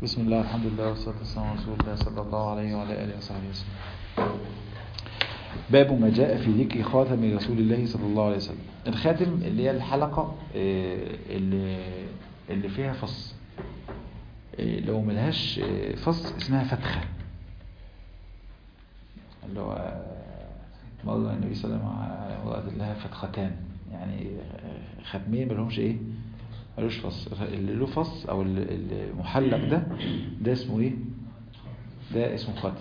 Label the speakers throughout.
Speaker 1: بسم الله الحمد لله والصلاة والسلام على رسول الله صلى الله عليه وعلى آله وصحبه وسلم باب ما جاء في ذكر خاتم رسول الله صلى الله عليه وسلم الخاتم اللي هي الحلقة اللي, اللي فيها فص لو ملهاش فص اسمها فتخة اللي هو مرة النبي صلى الله عليه وسلم قال لها فتختان يعني ختمين ملهمش ايه ملوش فص اللي له فص او المحلق ده ده اسمه ايه ده اسمه خاتم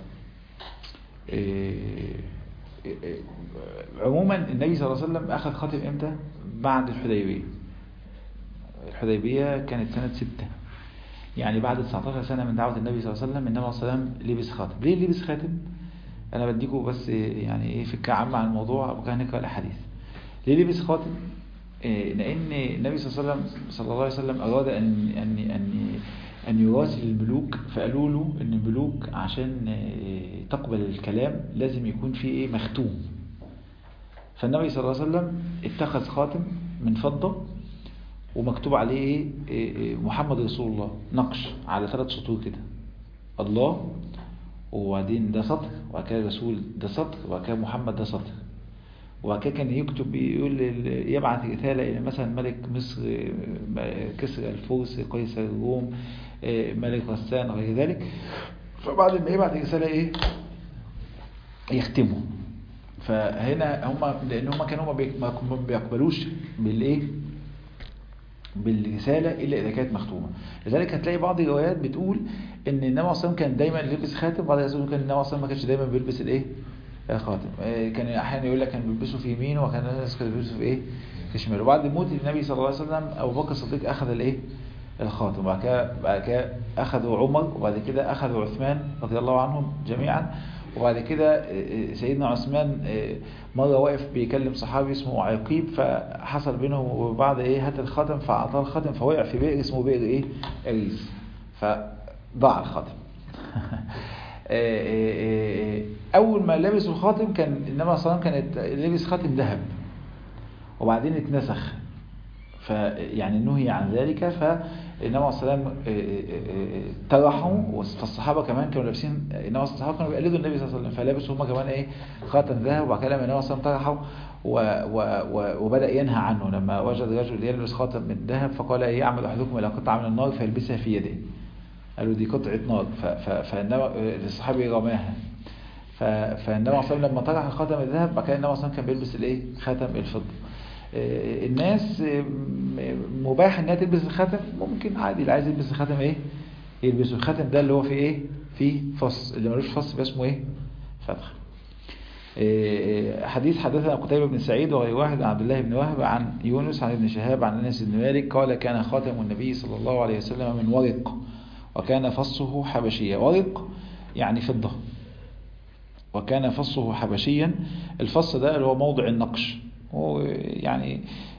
Speaker 1: إيه إيه عموما النبي صلى الله عليه وسلم اخذ خاتم امتى بعد الحديبية الحديبية كانت سنة ستة يعني بعد 19 سنة من دعوة النبي صلى الله عليه وسلم النبي صلى الله عليه وسلم لبس خاتم ليه لبس خاتم انا بديكم بس يعني ايه فكرة عامة عن الموضوع وكان نقرأ الاحاديث ليه لبس خاتم لأن النبي صلى الله عليه وسلم صلى الله عليه وسلم أراد أن أن أن أن يراسل الملوك فقالوا له أن الملوك عشان تقبل الكلام لازم يكون في إيه مختوم فالنبي صلى الله عليه وسلم اتخذ خاتم من فضة ومكتوب عليه إيه محمد رسول الله نقش على ثلاث سطور كده الله وبعدين ده سطر وبعد كده رسول ده سطر وبعد كده محمد ده سطر وبعد كده كان يكتب يقول يبعث رسالة إلى مثلا ملك مصر كسر الفرس قيصر الروم ملك غسان وغير ذلك فبعد ما يبعث رسالة إيه يختموا فهنا هم لأن هم كانوا ما بيقبلوش بالإيه بالرسالة إلا إذا كانت مختومة لذلك هتلاقي بعض الروايات بتقول إن النبي صلى الله كان دايما يلبس خاتم بعض الروايات كان النبي صلى الله ما كانش دايما بيلبس الإيه خاتم كان احيانا يقول لك كان بيلبسه في يمينه وكان الناس كانوا بيلبسوا في ايه في شماله وبعد موت النبي صلى الله عليه وسلم ابو بكر الصديق اخذ الايه الخاتم وبعد كده بعد كده اخذه عمر وبعد كده اخذه عثمان رضي الله عنهم جميعا وبعد كده سيدنا عثمان مرة واقف بيكلم صحابي اسمه عقيب فحصل بينهم وبعد ايه هات الخاتم فاعطاه الخاتم فوقع في بئر اسمه بئر ايه اريس فضاع الخاتم اول ما لبسوا الخاتم كان النبي صلى الله عليه وسلم كانت لبس خاتم ذهب وبعدين اتنسخ فيعني نهي عن ذلك فالنبي صلى الله عليه وسلم طرحوا فالصحابه كمان كانوا لابسين النبي الصحابه كانوا بيقلدوا النبي صلى الله عليه وسلم فلبسوا هم كمان ايه خاتم ذهب وبعد كده النبي صلى الله عليه وسلم طرحوا وبدا ينهى عنه لما وجد رجل يلبس خاتم من ذهب فقال يعمل احدكم الى قطعه من النار فيلبسها في يده قالوا دي قطعة نار فالصحابي رماها فالنبي صلى الله عليه وسلم لما طلع خاتم الذهب بعد كده النبي صلى الله عليه وسلم كان بيلبس الايه خاتم الفضة الناس مباح انها تلبس الخاتم ممكن عادي اللي عايز يلبس الخاتم ايه يلبسه الخاتم ده اللي هو فيه ايه فيه فص اللي ملوش فص يبقى اسمه ايه فتح حديث حدثنا قتيبة بن سعيد وغير واحد عن عبد الله بن وهب عن يونس عن ابن شهاب عن انس بن مالك قال كان خاتم النبي صلى الله عليه وسلم من ورق وكان فصه حبشيا ورق يعني فضة وكان فصه حبشيا الفص ده اللي هو موضع النقش هو يعني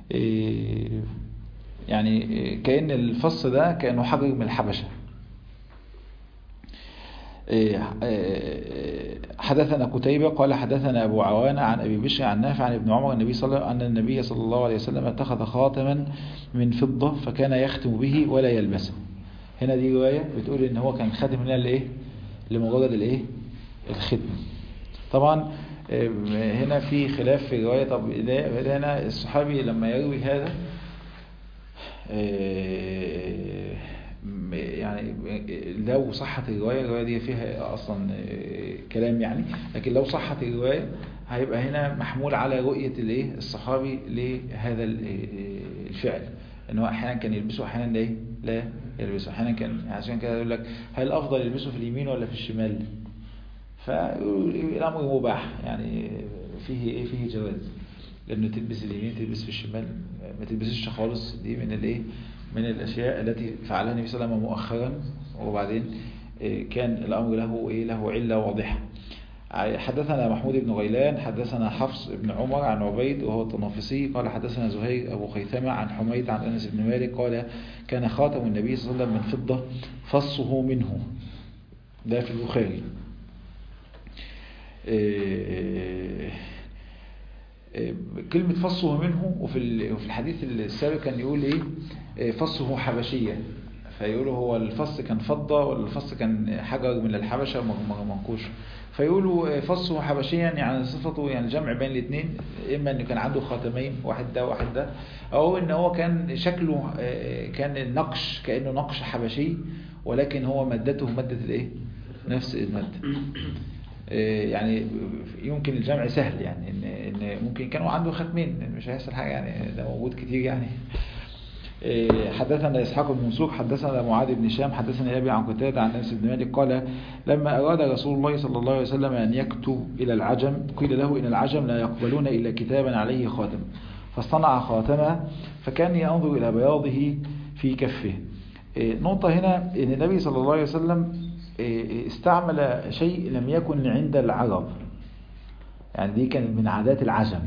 Speaker 1: يعني كأن الفص ده كأنه حجر من الحبشة حدثنا كتيبة قال حدثنا أبو عوانة عن أبي بشر عن نافع عن ابن عمر النبي صلى أن النبي صلى الله عليه وسلم اتخذ خاتما من فضة فكان يختم به ولا يلبسه هنا دي رواية بتقول ان هو كان خاتم هنا لايه لمجرد الايه الختم طبعا هنا في خلاف في رواية طب هنا الصحابي لما يروي هذا يعني لو صحت الرواية الرواية دي فيها اصلا كلام يعني لكن لو صحت الرواية هيبقى هنا محمول على رؤية الايه الصحابي لهذا الفعل ان هو احيانا كان يلبسه احيانا لا لا يلبسه احيانا كان عشان كده يقول لك هل افضل يلبسه في اليمين ولا في الشمال فالامر مباح يعني فيه ايه فيه جواز لانه تلبس اليمين تلبس في الشمال ما تلبسش خالص دي من الايه من الاشياء التي فعلها النبي صلى الله عليه وسلم مؤخرا وبعدين كان الامر له ايه له عله واضحه حدثنا محمود بن غيلان حدثنا حفص بن عمر عن عبيد وهو الطنافسي قال حدثنا زهير أبو خيثمة عن حميد عن أنس بن مالك قال كان خاتم النبي صلى الله عليه وسلم من فضة فصه منه ده في البخاري كلمة فصه منه وفي الحديث السابق كان يقول ايه فصه حبشية فيقولوا هو الفص كان فضة ولا الفص كان حجر من الحبشة منقوش فيقولوا فصه حبشيا يعني صفته يعني جمع بين الاثنين اما انه كان عنده خاتمين واحد ده واحد ده او ان هو كان شكله كان النقش كانه نقش حبشي ولكن هو مادته ماده الايه نفس الماده يعني يمكن الجمع سهل يعني ان ان ممكن كانوا عنده ختمين مش هيحصل حاجه يعني ده موجود كتير يعني حدثنا إسحاق بن منصور حدثنا معاذ بن هشام حدثنا أبي عن قتادة عن أنس بن مالك قال لما أراد رسول الله صلى الله عليه وسلم أن يكتب إلى العجم قيل له إن العجم لا يقبلون إلا كتابا عليه خاتم فاصطنع خاتما فكان ينظر إلى بياضه في كفه نقطة هنا أن النبي صلى الله عليه وسلم استعمل شيء لم يكن عند العرب يعني دي كانت من عادات العجم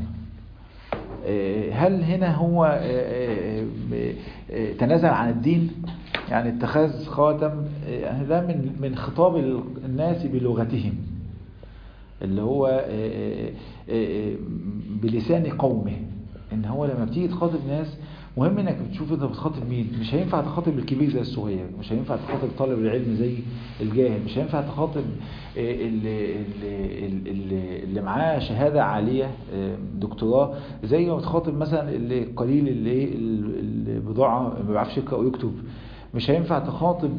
Speaker 1: هل هنا هو تنازل عن الدين يعني اتخاذ خاتم يعني ده من من خطاب الناس بلغتهم اللي هو بلسان قومه ان هو لما بتيجي تخاطب ناس مهم انك بتشوف انت بتخاطب مين مش هينفع تخاطب الكبير زي الصغير مش هينفع تخاطب طالب العلم زي الجاهل مش هينفع تخاطب اللي, اللي, اللي معاه شهادة عالية دكتوراه زي ما بتخاطب مثلا اللي قليل اللي البضاعة ما بيعرفش يقرأ ويكتب مش هينفع تخاطب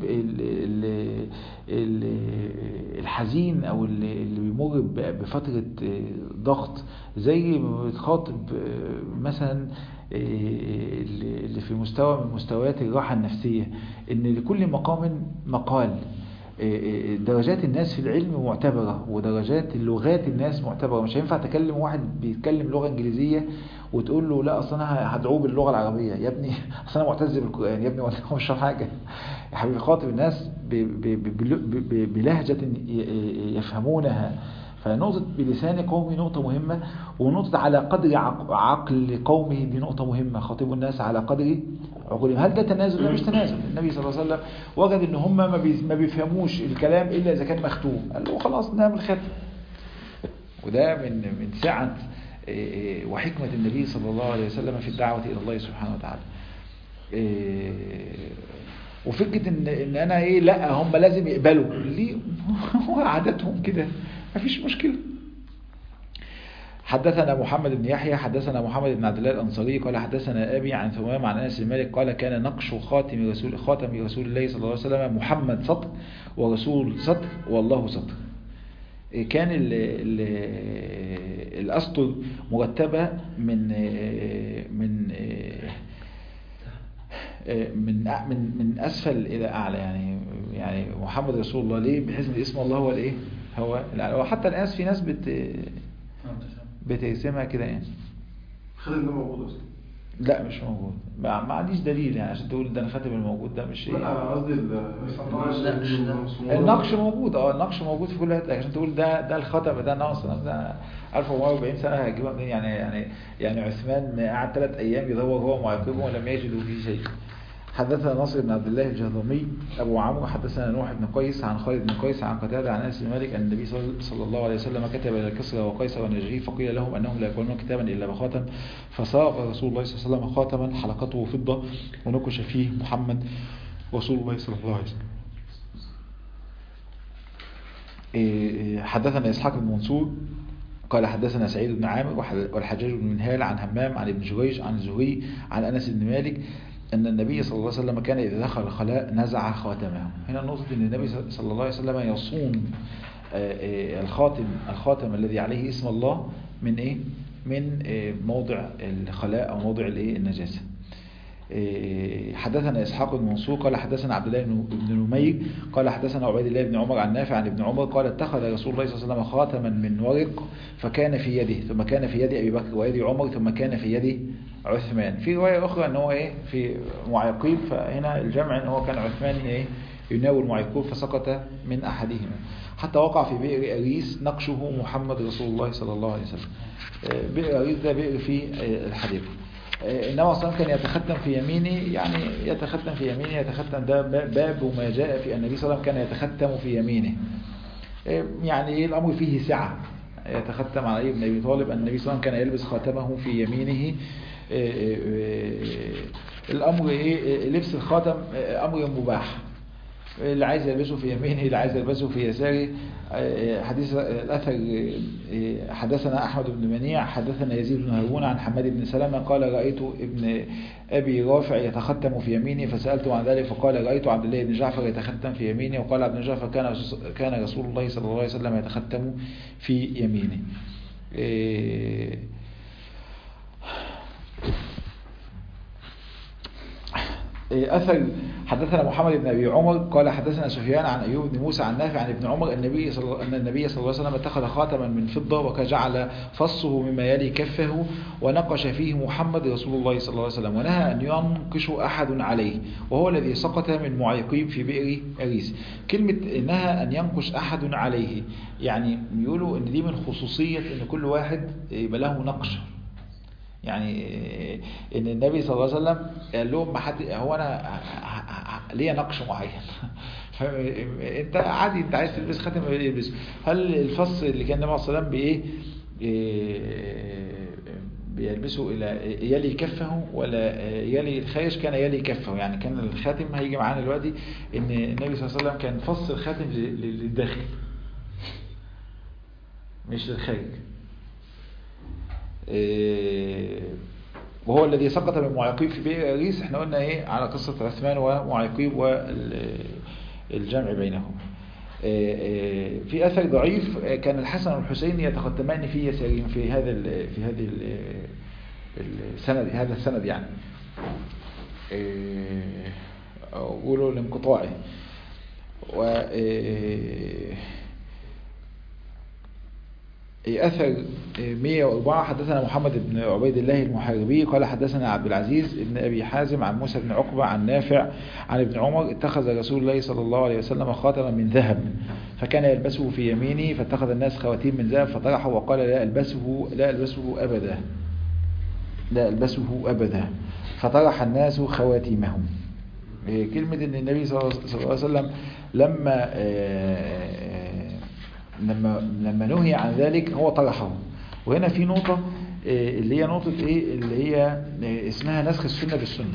Speaker 1: الحزين او اللي بيمر بفترة ضغط زي ما بتخاطب مثلا اللي في مستوى من مستويات الراحة النفسية ان لكل مقام مقال درجات الناس في العلم معتبرة ودرجات اللغات الناس معتبرة مش هينفع تكلم واحد بيتكلم لغة انجليزية وتقول له لا اصل انا هدعوه باللغة العربية يا ابني اصل انا معتز بالقرآن يا ابني وانا مش فاهم حاجة يا حبيبي خاطب الناس بلهجة يفهمونها فنقطة بلسان قومي نقطة مهمة ونقطة على قدر عقل قومه دي نقطة مهمة خاطبوا الناس على قدر عقولهم هل ده تنازل؟ لا مش تنازل النبي صلى الله عليه وسلم وجد ان هم ما بيفهموش الكلام الا اذا كان مختوم قال له خلاص نعمل ختم وده من من سعة وحكمة النبي صلى الله عليه وسلم في الدعوة إلى الله سبحانه وتعالى وفكرة ان, إن انا ايه لا هم لازم يقبلوا ليه هو عادتهم كده مفيش مشكلة حدثنا محمد بن يحيى حدثنا محمد بن عبد الله الانصاري قال حدثنا ابي عن ثمام عن انس بن مالك قال كان نقش خاتم رسول خاتم رسول الله صلى الله عليه وسلم محمد سطر ورسول سطر والله سطر كان ال ال الاسطر مرتبه من من من من من اسفل الى اعلى يعني يعني محمد رسول الله ليه بحيث ان اسم الله هو الايه هو وحتى الان في ناس بت بتقسمها كده يعني
Speaker 2: خاتم ده موجود اصلا
Speaker 1: لا مش موجود ما, ما عنديش دليل يعني عشان تقول ده الخاتم الموجود ده مش
Speaker 2: لا قصدي
Speaker 1: النقش موجود اه النقش موجود في كل حته عشان تقول ده ده الخاتم ده ناقص ده 1440 سنه هيجيبها منين يعني يعني يعني عثمان قعد ثلاث ايام يدور هو معاقبه ولم يجدوا فيه شيء حدثنا ناصر بن عبد الله الجهضمي أبو عمرو حدثنا نوح بن قيس عن خالد بن قيس عن قتادة عن أنس بن مالك أن النبي صلى الله عليه وسلم كتب إلى كسرى وقيصر ونجري فقيل لهم أنهم لا يقولون كتابا إلا بخاتم فصاغ رسول الله صلى الله عليه وسلم خاتما حلقته فضة ونقش فيه محمد رسول الله صلى الله عليه وسلم حدثنا إسحاق بن منصور قال حدثنا سعيد بن عامر والحجاج بن منهال عن همام عن ابن جريج عن الزهري عن أنس بن مالك أن النبي صلى الله عليه وسلم كان إذا دخل الخلاء نزع خاتمه هنا النقطة أن النبي صلى الله عليه وسلم يصون الخاتم الخاتم الذي عليه اسم الله من إيه من موضع الخلاء أو موضع الإيه النجاسة حدثنا إسحاق بن منصور قال حدثنا عبد الله بن نمير قال حدثنا عبيد الله بن عمر عن نافع عن ابن عمر قال اتخذ رسول الله صلى الله عليه وسلم خاتما من ورق فكان في يده ثم كان في يد أبي بكر ويد عمر ثم كان في يد عثمان في رواية أخرى أنه هو إيه في معيقيب فهنا الجمع أنه هو كان عثمان إيه يناول معيقوب فسقط من أحدهما حتى وقع في بئر أريس نقشه محمد رسول الله صلى الله عليه وسلم بئر أريس ده بئر في الحديقة إنما أصلا كان يتختم في يمينه يعني يتختم في يمينه يتختم ده باب ما جاء في النبي صلى الله عليه وسلم كان يتختم في يمينه يعني الأمر فيه سعة يتختم على ابن أبي طالب أن النبي صلى الله عليه وسلم كان يلبس خاتمه في يمينه الامر ايه لبس الخاتم امر مباح اللي عايز يلبسه في يمينه اللي عايز يلبسه في يساره حديث الأثر حدثنا أحمد بن منيع حدثنا يزيد بن هارون عن حماد بن سلمة قال رأيت ابن أبي رافع يتختم في يمينه فسألته عن ذلك فقال رأيت عبد الله بن جعفر يتختم في يمينه وقال عبد الله جعفر كان كان رسول الله صلى الله عليه وسلم يتختم في يمينه أثر حدثنا محمد بن أبي عمر قال حدثنا سفيان عن أيوب بن موسى عن نافع عن ابن عمر النبي صلى أن النبي صلى الله عليه وسلم اتخذ خاتما من فضة وكجعل فصه مما يلي كفه ونقش فيه محمد رسول الله صلى الله عليه وسلم ونهى أن ينقش أحد عليه وهو الذي سقط من معيقيب في بئر أريس كلمة نهى أن ينقش أحد عليه يعني يقولوا أن دي من خصوصية أن كل واحد يبقى له نقش يعني ان النبي صلى الله عليه وسلم قال لهم ما حد هو انا ليا نقش معين انت عادي انت عايز تلبس خاتم البس هل الفص اللي كان النبي صلى الله عليه وسلم بايه بيلبسه الى يلي كفه ولا يلي الخيش كان يلي كفه يعني كان الخاتم هيجي معانا دلوقتي ان النبي صلى الله عليه وسلم كان فص الخاتم للداخل مش للخارج وهو الذي سقط من معيقيب في بئر أريس احنا قلنا ايه على قصة عثمان ومعيقيب والجمع بينهم في أثر ضعيف كان الحسن والحسين يتختمان في يسارين في هذا ال في هذه السند هذا السند يعني أقولوا لانقطاعه و أثر 104 حدثنا محمد بن عبيد الله المحاربي قال حدثنا عبد العزيز بن أبي حازم عن موسى بن عقبة عن نافع عن ابن عمر اتخذ رسول الله صلى الله عليه وسلم خاتما من ذهب فكان يلبسه في يمينه فاتخذ الناس خواتيم من ذهب فطرحه وقال لا ألبسه لا ألبسه أبدا لا ألبسه أبدا فطرح الناس خواتيمهم كلمة ان النبي صلى الله عليه وسلم لما لما لما نهي عن ذلك هو طرحه وهنا في نقطة اللي هي نقطة ايه اللي هي اسمها نسخ السنة بالسنة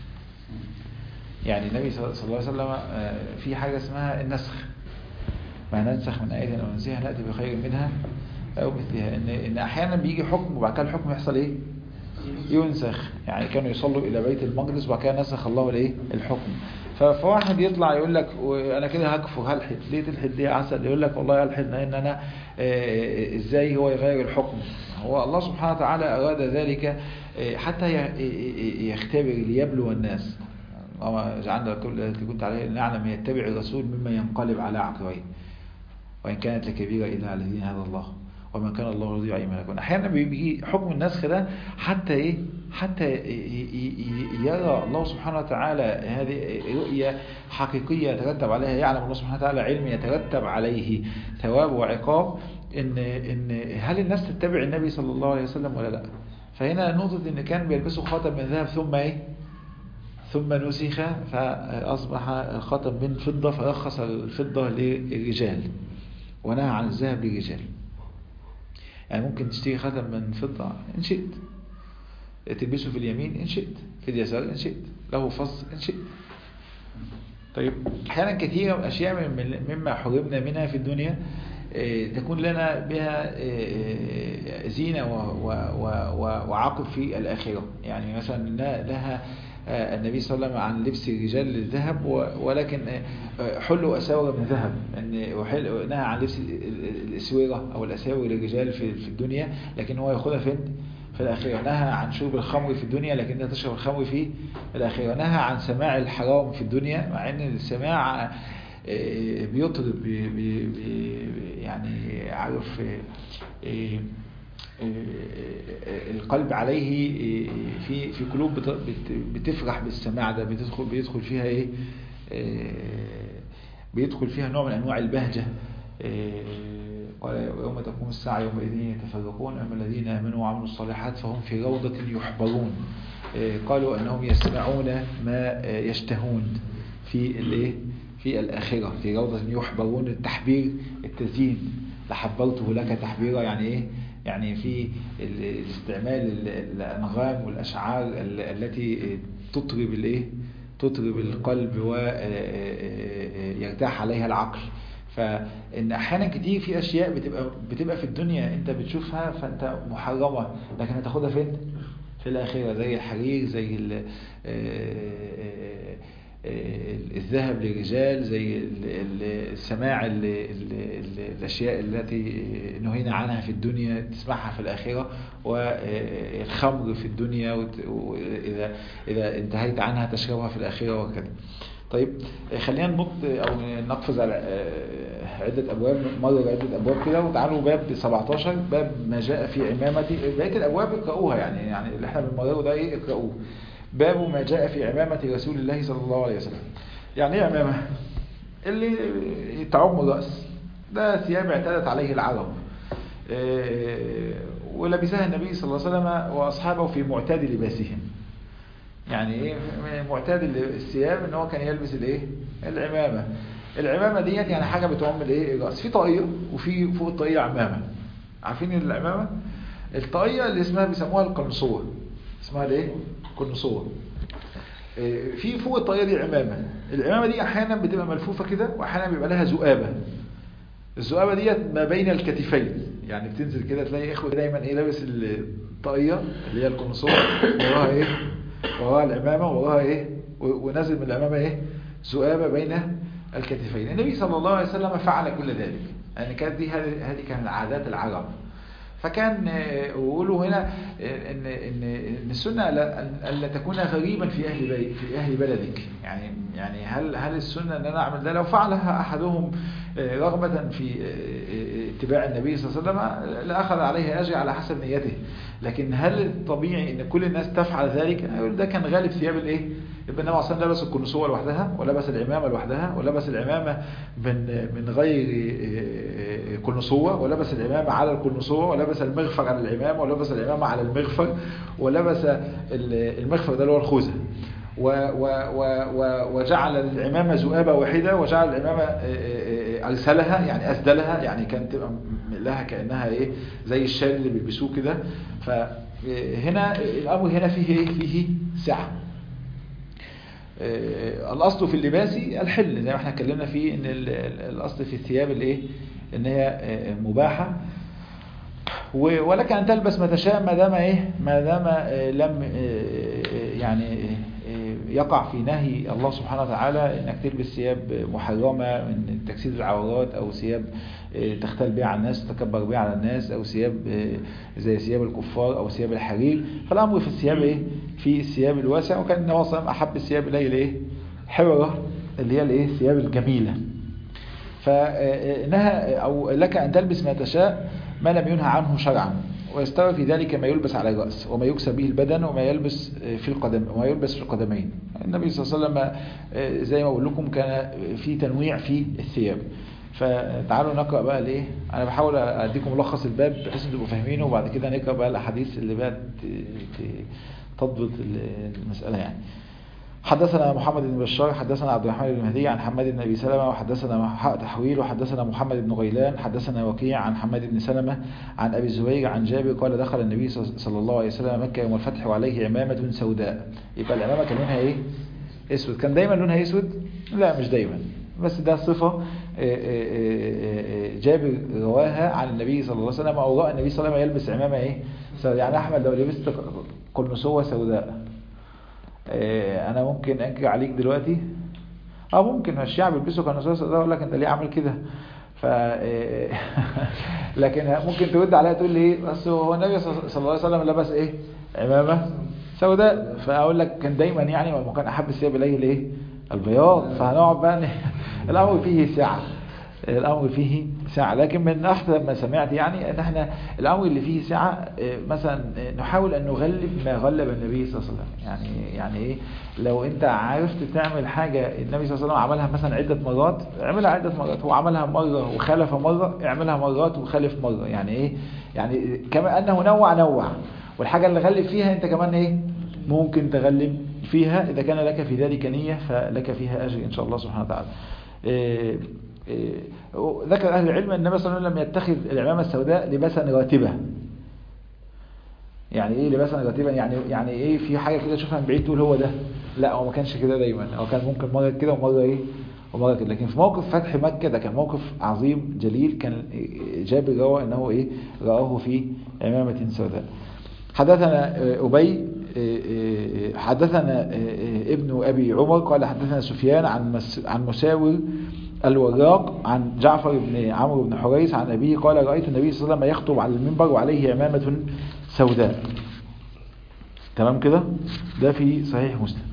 Speaker 1: يعني النبي صلى الله عليه وسلم في حاجة اسمها النسخ ما ننسخ من آية أو ننسيها نأتي بخير منها أو مثلها إن, إن أحيانا بيجي حكم وبعد كده الحكم يحصل إيه ينسخ يعني كانوا يصلوا إلى بيت المقدس وبعد كده نسخ الله الإيه الحكم فواحد يطلع يقول لك انا كده هكفر هلحد ليه تلحد ليه عسل يقول لك والله الحد لان انا ازاي هو يغير الحكم هو الله سبحانه وتعالى اراد ذلك حتى يختبر ليبلو الناس وما جعلنا كل التي كنت عليه نعلم يتبع الرسول مما ينقلب على عقبيه وان كانت لكبيره الا على الذين هذا الله وما كان الله رضي يمينكم احيانا بيجي حكم النسخ ده حتى ايه حتى يرى الله سبحانه وتعالى هذه رؤية حقيقية يترتب عليها يعلم الله سبحانه وتعالى علم يترتب عليه ثواب وعقاب ان ان هل الناس تتبع النبي صلى الله عليه وسلم ولا لا فهنا نقطة ان كان بيلبسوا خاتم من ذهب ثم ايه ثم نسخ فأصبح الخاتم من فضة فرخص الفضة للرجال ونهى عن الذهب للرجال يعني ممكن تشتري خاتم من فضة إن شئت تلبسه في اليمين إن شئت في اليسار إن شئت له فص إن شئت طيب أحيانا كثيرة من أشياء مما حرمنا منها في الدنيا تكون لنا بها زينة وعاقب في الآخرة يعني مثلا لها النبي صلى الله عليه وسلم عن لبس الرجال للذهب ولكن حلوا أساور من ذهب أن نهى عن لبس الأسورة أو الأساور للرجال في الدنيا لكن هو يأخذها فين في الآخرة نهى عن شرب الخمر في الدنيا لكنها تشرب الخمر في الآخرة نهى عن سماع الحرام في الدنيا مع أن السماع بيطرب بي بي يعني عارف القلب عليه في في قلوب بتفرح بالسماع ده بتدخل بيدخل فيها ايه بيدخل فيها نوع من انواع البهجه قال يوم تقوم الساعة يومئذ يتفرقون أما الذين آمنوا وعملوا الصالحات فهم في روضة يحبرون قالوا أنهم يسمعون ما يشتهون في الايه في الآخرة في روضة يحبرون التحبير التزيين لحبرته لك تحبيرا يعني ايه يعني في الاستعمال الأنغام والأشعار التي تطرب الايه تطرب القلب ويرتاح عليها العقل فان احيانا كتير في اشياء بتبقى بتبقى في الدنيا انت بتشوفها فانت محرمه لكن هتاخدها فين في الاخره زي الحرير زي ال- الذهب للرجال زي ال- ال- السماع ال- ال- ال- الاشياء التي نهينا عنها في الدنيا تسمعها في الاخره والخمر في الدنيا وت- واذا اذا انتهيت عنها تشربها في الاخره وكذا طيب خلينا ننط او نقفز على آه، عده ابواب مر عده ابواب كده وتعالوا باب 17 باب ما جاء في عمامه بقيه الابواب اقراوها يعني يعني اللي احنا بنمرره ده ايه اقراوه باب ما جاء في عمامه رسول الله صلى الله عليه وسلم يعني ايه عمامه اللي تعم الراس ده ثياب اعتادت عليه العرب آه، ولبسها النبي صلى الله عليه وسلم واصحابه في معتاد لباسهم يعني ايه معتاد الثياب ان هو كان يلبس الايه العمامه العمامه ديت يعني حاجه بتعم الايه الراس في طاقيه وفي فوق الطاقيه عمامه عارفين العمامه الطاقيه اللي اسمها بيسموها القنصوه اسمها الايه قنصوه إيه، في فوق الطاقيه دي عمامه العمامه دي احيانا بتبقى ملفوفه كده واحيانا بيبقى لها ذؤابه الذؤابه ديت ما بين الكتفين يعني بتنزل كده تلاقي اخوه دايما ايه لابس الطاقيه اللي هي القنصوه وراها ايه وراها العمامه وراها ايه و- ونازل من العمامه ايه ذؤابه بين الكتفين النبي صلى الله عليه وسلم فعل كل ذلك يعني كانت دي هذه هذه كانت عادات العرب فكان آه، ويقولوا هنا آه، ان ان ان السنه لا- أن- الا تكون غريبا في اهل بي في اهل بلدك يعني يعني هل هل السنه ان انا اعمل ده لو فعلها احدهم آه، رغبه في آه، آه، اتباع النبي صلى الله عليه وسلم لاخذ عليه اجر على حسب نيته لكن هل الطبيعي ان كل الناس تفعل ذلك يقول ده كان غالب ثياب الايه يبقى النبي صلى الله عليه وسلم لبس القنصوه لوحدها ولبس العمامه لوحدها ولبس العمامه من من غير آه، قنصوه ولبس العمامه على القنصوه ولبس المغفر على العمامه ولبس العمامه على المغفر ولبس ال- المغفر ده اللي هو الخوذه و و و و وجعل العمامة ذؤابة واحدة وجعل العمامة آه، آه، آه، أرسلها يعني أسدلها يعني كانت تبقى م- لها كأنها إيه زي الشال اللي بيلبسوه كده فهنا الأمر هنا فيه إيه فيه سعة آه، الأصل في اللباس الحل زي ما احنا اتكلمنا فيه ان ال- ال- الأصل في الثياب الايه ان هي آه، مباحة و- ولك أن تلبس ما تشاء ما دام إيه ما دام آه، لم آه، آه، يعني آه، يقع في نهي الله سبحانه وتعالى انك تلبس ثياب محرمة من تكسير العورات او ثياب آه، تختل بها على الناس تكبر بها على الناس او ثياب آه، زي ثياب الكفار او ثياب الحرير فالامر في الثياب ايه في الثياب الواسع وكان النبي صلى الله عليه وسلم احب الثياب اليه الايه حبره اللي هي الايه الثياب الجميله فإنها أو لك أن تلبس ما تشاء ما لم ينهى عنه شرعا ويستوي في ذلك ما يلبس على الرأس وما يكسى به البدن وما يلبس في القدم وما يلبس في القدمين النبي صلى الله عليه وسلم زي ما بقول لكم كان في تنويع في الثياب فتعالوا نقرأ بقى الايه انا بحاول اديكم ملخص الباب بحيث تبقوا فاهمينه وبعد كده نقرأ بقى الاحاديث اللي بقى ت- ت- تضبط المسألة يعني حدثنا محمد بن بشار حدثنا عبد الرحمن بن مهدي عن حماد بن ابي سلمه وحدثنا حق تحويل وحدثنا محمد بن غيلان حدثنا وكيع عن حماد بن سلمه عن ابي الزبير عن جابر قال دخل النبي صلى الله عليه وسلم مكه يوم الفتح وعليه عمامه سوداء يبقى العمامه كان لونها ايه اسود كان دايما لونها اسود لا مش دايما بس ده صفه آه، آه، آه، آه، جابر رواها عن النبي صلى الله عليه وسلم او راى النبي صلى الله عليه وسلم يلبس عمامه ايه سوداء. يعني احمد لو لبست قرنسوه سوداء آه، انا ممكن انكر عليك دلوقتي اه ممكن الشعب يلبسوا قناصات ده اقول لك انت ليه عامل كده ف آه، لكن ممكن ترد عليا تقول لي ايه بس هو النبي صلى الله عليه وسلم لبس ايه عمامه سوداء فاقول لك كان دايما يعني وما كان احب الثياب اليه الايه البياض فهنقعد بقى ن- الامر فيه سعه الامر فيه سعه لكن من احسن ما سمعت يعني ان احنا الامر اللي فيه سعه آه، مثلا آه، نحاول ان نغلب ما غلب النبي صلى الله عليه وسلم يعني يعني ايه لو انت عرفت تعمل حاجه النبي صلى الله عليه وسلم عملها مثلا عده مرات اعملها عده مرات هو عملها مره وخالف مره اعملها مرات وخالف مره يعني ايه يعني كما انه نوع نوع والحاجه اللي غلب فيها انت كمان ايه ممكن تغلب فيها إذا كان لك في ذلك نية فلك فيها أجر إن شاء الله سبحانه وتعالى إيه إيه ذكر أهل العلم أن النبي صلى الله عليه وسلم لم يتخذ العمامة السوداء لباسا راتبة يعني ايه لباسا راتبا يعني يعني ايه في حاجه كده تشوفها من بعيد تقول هو ده لا هو ما كانش كده دايما هو كان ممكن مرة كده ومرة ايه ومرة كده لكن في موقف فتح مكة ده كان موقف عظيم جليل كان جابر روى انه ايه رآه في عمامة سوداء حدثنا أبي حدثنا ابن أبي عمر قال حدثنا سفيان عن عن مساور الوراق عن جعفر بن عمرو بن حريث عن أبيه قال رأيت النبي صلى الله عليه وسلم يخطب على المنبر وعليه عمامة سوداء تمام كده ده في صحيح مسلم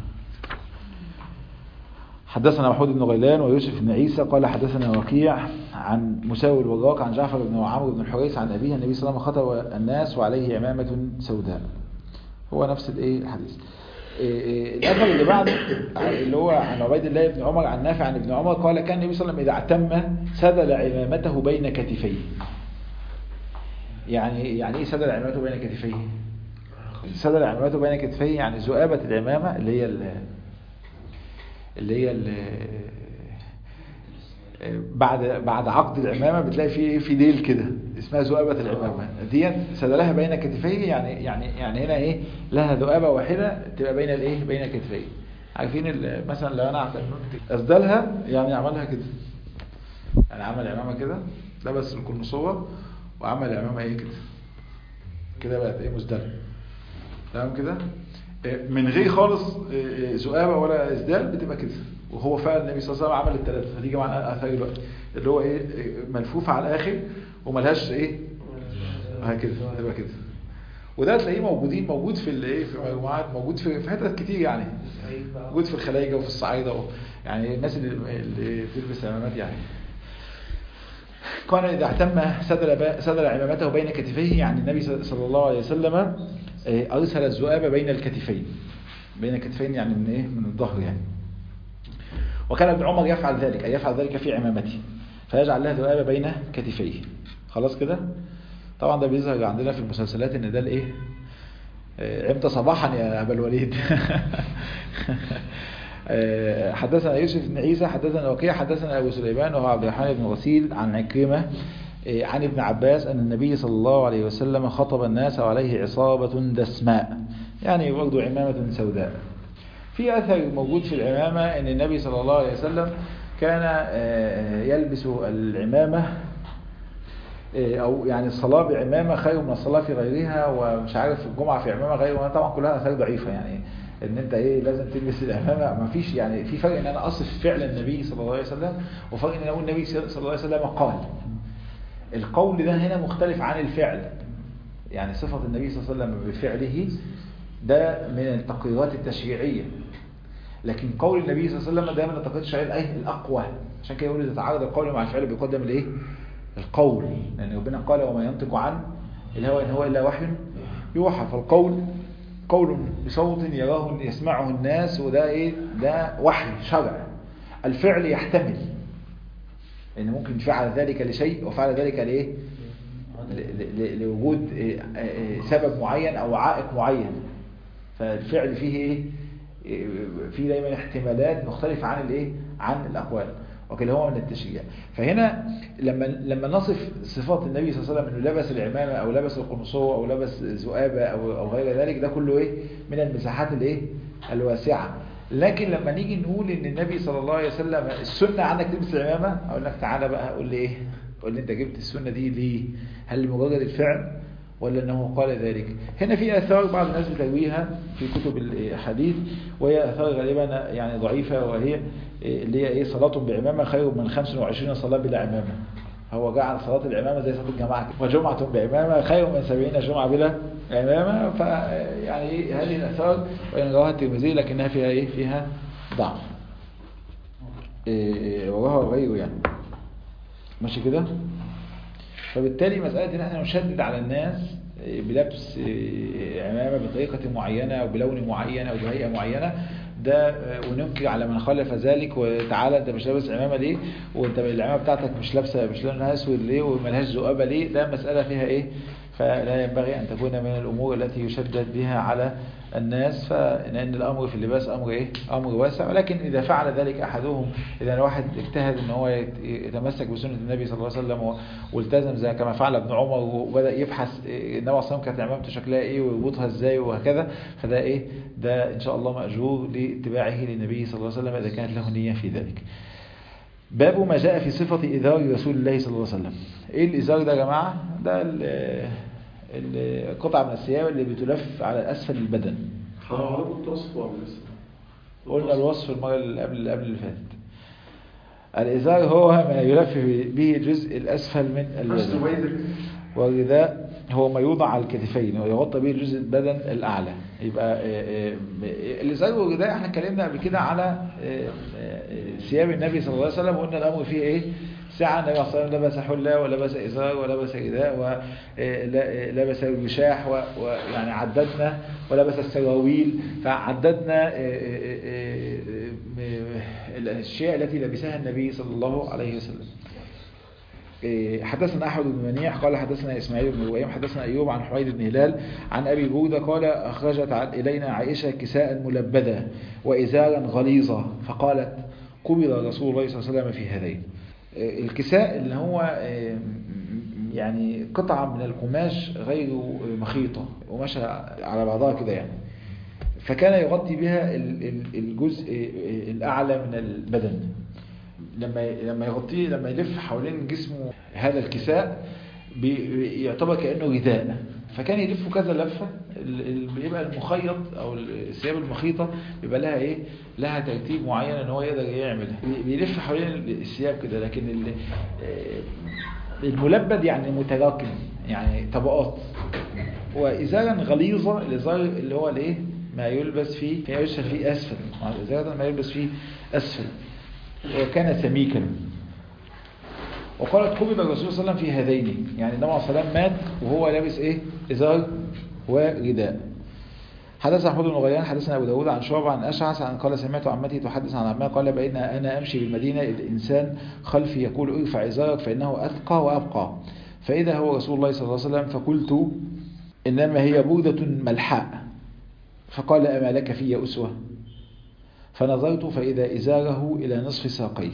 Speaker 1: حدثنا محمود بن غيلان ويوسف بن عيسى قال حدثنا وكيع عن مساوي الوراق عن جعفر بن عمرو بن الحريث عن أبيه النبي صلى الله عليه وسلم خطب الناس وعليه عمامة سوداء هو نفس الايه الحديث الأثر اللي بعده اللي هو عن عبيد الله بن عمر عن نافع عن ابن عمر قال كان النبي صلى الله عليه وسلم إذا اعتم سدل عمامته بين كتفيه يعني يعني ايه سدل عمامته بين كتفيه سدل عمامته بين كتفيه يعني ذؤابة العمامة اللي هي اللي هي بعد بعد عقد العمامة بتلاقي في في ديل كده اسمها ذؤابة العمامة ديت سدلها بين كتفيه يعني يعني يعني هنا ايه لها ذؤابة واحدة تبقى بين الايه بين كتفيه عارفين مثلا لو انا اسدلها يعني عملها كده يعني عمل عمامة كده لبس القرنصوة وعمل عمامة ايه كده كده بقت ايه مسدلة تمام كده من غير خالص ذؤابه ولا اسدال بتبقى كده وهو فعلا النبي صلى الله عليه وسلم عمل الثلاثه هتيجي معانا اثار دلوقتي اللي هو ايه ملفوفه على الاخر وملهاش ايه هكذا تبقى كده وده تلاقيه موجودين موجود في الايه في مجموعات موجود في في حتت كتير يعني موجود في الخلايجه وفي الصعايده يعني الناس اللي, اللي بتلبس عمامات يعني كان إذا اعتم سدل سدل عمامته بين كتفيه يعني النبي صلى الله عليه وسلم أرسل الذؤاب بين الكتفين بين الكتفين يعني من إيه من الظهر يعني وكان ابن عمر يفعل ذلك أي يفعل ذلك في عمامته فيجعل لها ذؤاب بين كتفيه خلاص كده طبعا ده بيظهر عندنا في المسلسلات ان ده الايه عمت صباحا يا ابا الوليد حدثنا يوسف بن عيسى حدثنا وكيع حدثنا ابو سليمان وهو عبد الرحمن بن غسيل عن عكرمه عن ابن عباس أن النبي صلى الله عليه وسلم خطب الناس وعليه عصابة دسماء يعني برضو عمامة سوداء في أثر موجود في العمامة أن النبي صلى الله عليه وسلم كان يلبس العمامة أو يعني الصلاة بعمامة خير من الصلاة في غيرها ومش عارف الجمعة في عمامة غيرها طبعا كلها أثار ضعيفة يعني ان انت ايه لازم تلبس العمامه ما فيش يعني في فرق ان انا اصف فعل النبي صلى الله عليه وسلم وفرق ان اقول النبي صلى الله عليه وسلم قال القول ده هنا مختلف عن الفعل يعني صفة النبي صلى الله عليه وسلم بفعله ده من التقريرات التشريعية لكن قول النبي صلى الله عليه وسلم ده من التقريرات الشرعية ايه الأقوى عشان كده يقول إذا تعارض القول مع الفعل بيقدم الايه القول لأن ربنا قال وما ينطق عن الهوى إن هو إلا وحي يوحى فالقول قول بصوت يراه يسمعه الناس وده ايه ده وحي شرع الفعل يحتمل ان ممكن فعل ذلك لشيء وفعل ذلك لايه لوجود سبب معين او عائق معين فالفعل فيه ايه فيه دايما احتمالات مختلفة عن الايه عن الاقوال وكلاهما من التشريع فهنا لما لما نصف صفات النبي صلى الله عليه وسلم انه لبس العمامه او لبس القمصوه او لبس ذؤابه او او غير ذلك ده كله ايه من المساحات الايه الواسعه لكن لما نيجي نقول ان النبي صلى الله عليه وسلم السنه عندك تلبس العمامه اقول لك تعالى بقى قول لي ايه قول لي انت جبت السنه دي ليه هل لمجرد الفعل ولا انه قال ذلك هنا في اثار بعض الناس بترويها في كتب الحديث وهي اثار غالبا يعني ضعيفه وهي اللي هي ايه صلاه بعمامه خير من 25 صلاه بلا عمامه هو جعل صلاه العمامه زي صلاه الجماعه وجمعه بعمامه خير من 70 جمعه بلا عمامه فيعني هذه الاثار وان رواها الترمذي لكنها فيها ايه فيها ضعف إيه وراها غيره يعني ماشي كده فبالتالي مسألة ان احنا نشدد على الناس بلبس عمامة بطريقة معينة او بلون معين او بهيئة معينة ده وننكر على من خالف ذلك وتعالى انت مش لابس عمامة ليه وانت العمامة بتاعتك مش لابسة مش لونها اسود ليه وملهاش ذؤابة ليه ده مسألة فيها ايه فلا ينبغي أن تكون من الأمور التي يشدد بها على الناس فإن الأمر في اللباس أمر إيه؟ أمر واسع ولكن إذا فعل ذلك أحدهم إذا الواحد اجتهد أن هو يتمسك بسنة النبي صلى الله عليه وسلم والتزم زي كما فعل ابن عمر وبدأ يبحث النبي صلى الله عليه وسلم كانت عمامته شكلها إيه ويربطها إزاي وهكذا فده إيه ده إن شاء الله مأجور لاتباعه للنبي صلى الله عليه وسلم إذا كانت له نية في ذلك باب ما جاء في صفة إذار رسول الله صلى الله عليه وسلم إيه الإزار ده يا جماعة ده القطعة من الثياب اللي بتلف على أسفل البدن
Speaker 2: حضرتك وصف ولا لسه؟
Speaker 1: قلنا الوصف المرة اللي قبل قبل اللي فاتت الإزار هو ما يلف به الجزء الأسفل من البدن والرداء هو ما يوضع على الكتفين ويغطى به جزء البدن الأعلى يبقى الإزار والرداء احنا اتكلمنا قبل كده على ثياب النبي صلى الله عليه وسلم وقلنا الأمر فيه ايه ساعة النبي صلى الله عليه وسلم لبس حلة ولبس إزار ولبس رداء ولبس الوشاح ويعني عددنا ولبس السراويل فعددنا الأشياء التي لبسها النبي صلى الله عليه وسلم حدثنا أحمد بن منيع قال حدثنا إسماعيل بن رؤيم حدثنا أيوب عن حميد بن هلال عن أبي بودة قال أخرجت إلينا عائشة كساء ملبدة وإزارا غليظا فقالت قبل رسول الله صلى الله عليه وسلم في هذين الكساء اللي هو يعني قطعة من القماش غير مخيطة ومشى على بعضها كده يعني فكان يغطي بها الجزء الأعلى من البدن لما لما يغطيه لما يلف حوالين جسمه هذا الكساء يعتبر كأنه غذاء فكان يلف كذا لفة بيبقى المخيط او الثياب المخيطة بيبقى لها ايه لها ترتيب معين ان هو يقدر يعملها بيلف حوالين الثياب كده لكن الملبد يعني متراكم يعني طبقات وإزارا غليظة الإزار اللي هو الايه ما يلبس فيه ما يلبس فيه أسفل إزارا ما يلبس فيه أسفل وكان سميكا وقالت قبض الرسول صلى الله عليه وسلم في هذين يعني النبي عليه الصلاه والسلام مات وهو لابس ايه ازار ورداء حدث احمد بن غيان حدثنا ابو داود عن شعبة عن اشعث عن قال سمعت عمتي تحدث عن عمها قال بين انا امشي بالمدينه الانسان خلفي يقول ارفع ازارك فانه اثقى وابقى فاذا هو رسول الله صلى الله عليه وسلم فقلت انما هي بوده ملحاء فقال اما لك في اسوه فنظرت فاذا ازاره الى نصف ساقيه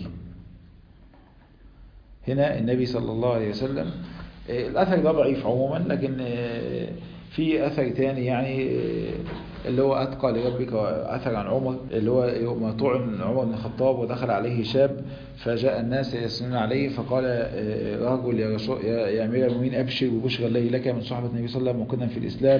Speaker 1: هنا النبي صلى الله عليه وسلم الأثر ده ضعيف عموما لكن في أثر تاني يعني اللي هو أتقى لربك أثر عن عمر اللي هو يوم طعن عمر بن الخطاب ودخل عليه شاب فجاء الناس يسنون عليه فقال رجل يا, رسول يا أمير المؤمنين أبشر ببشرى الله لك من صحبة النبي صلى الله عليه وسلم وكنا في الإسلام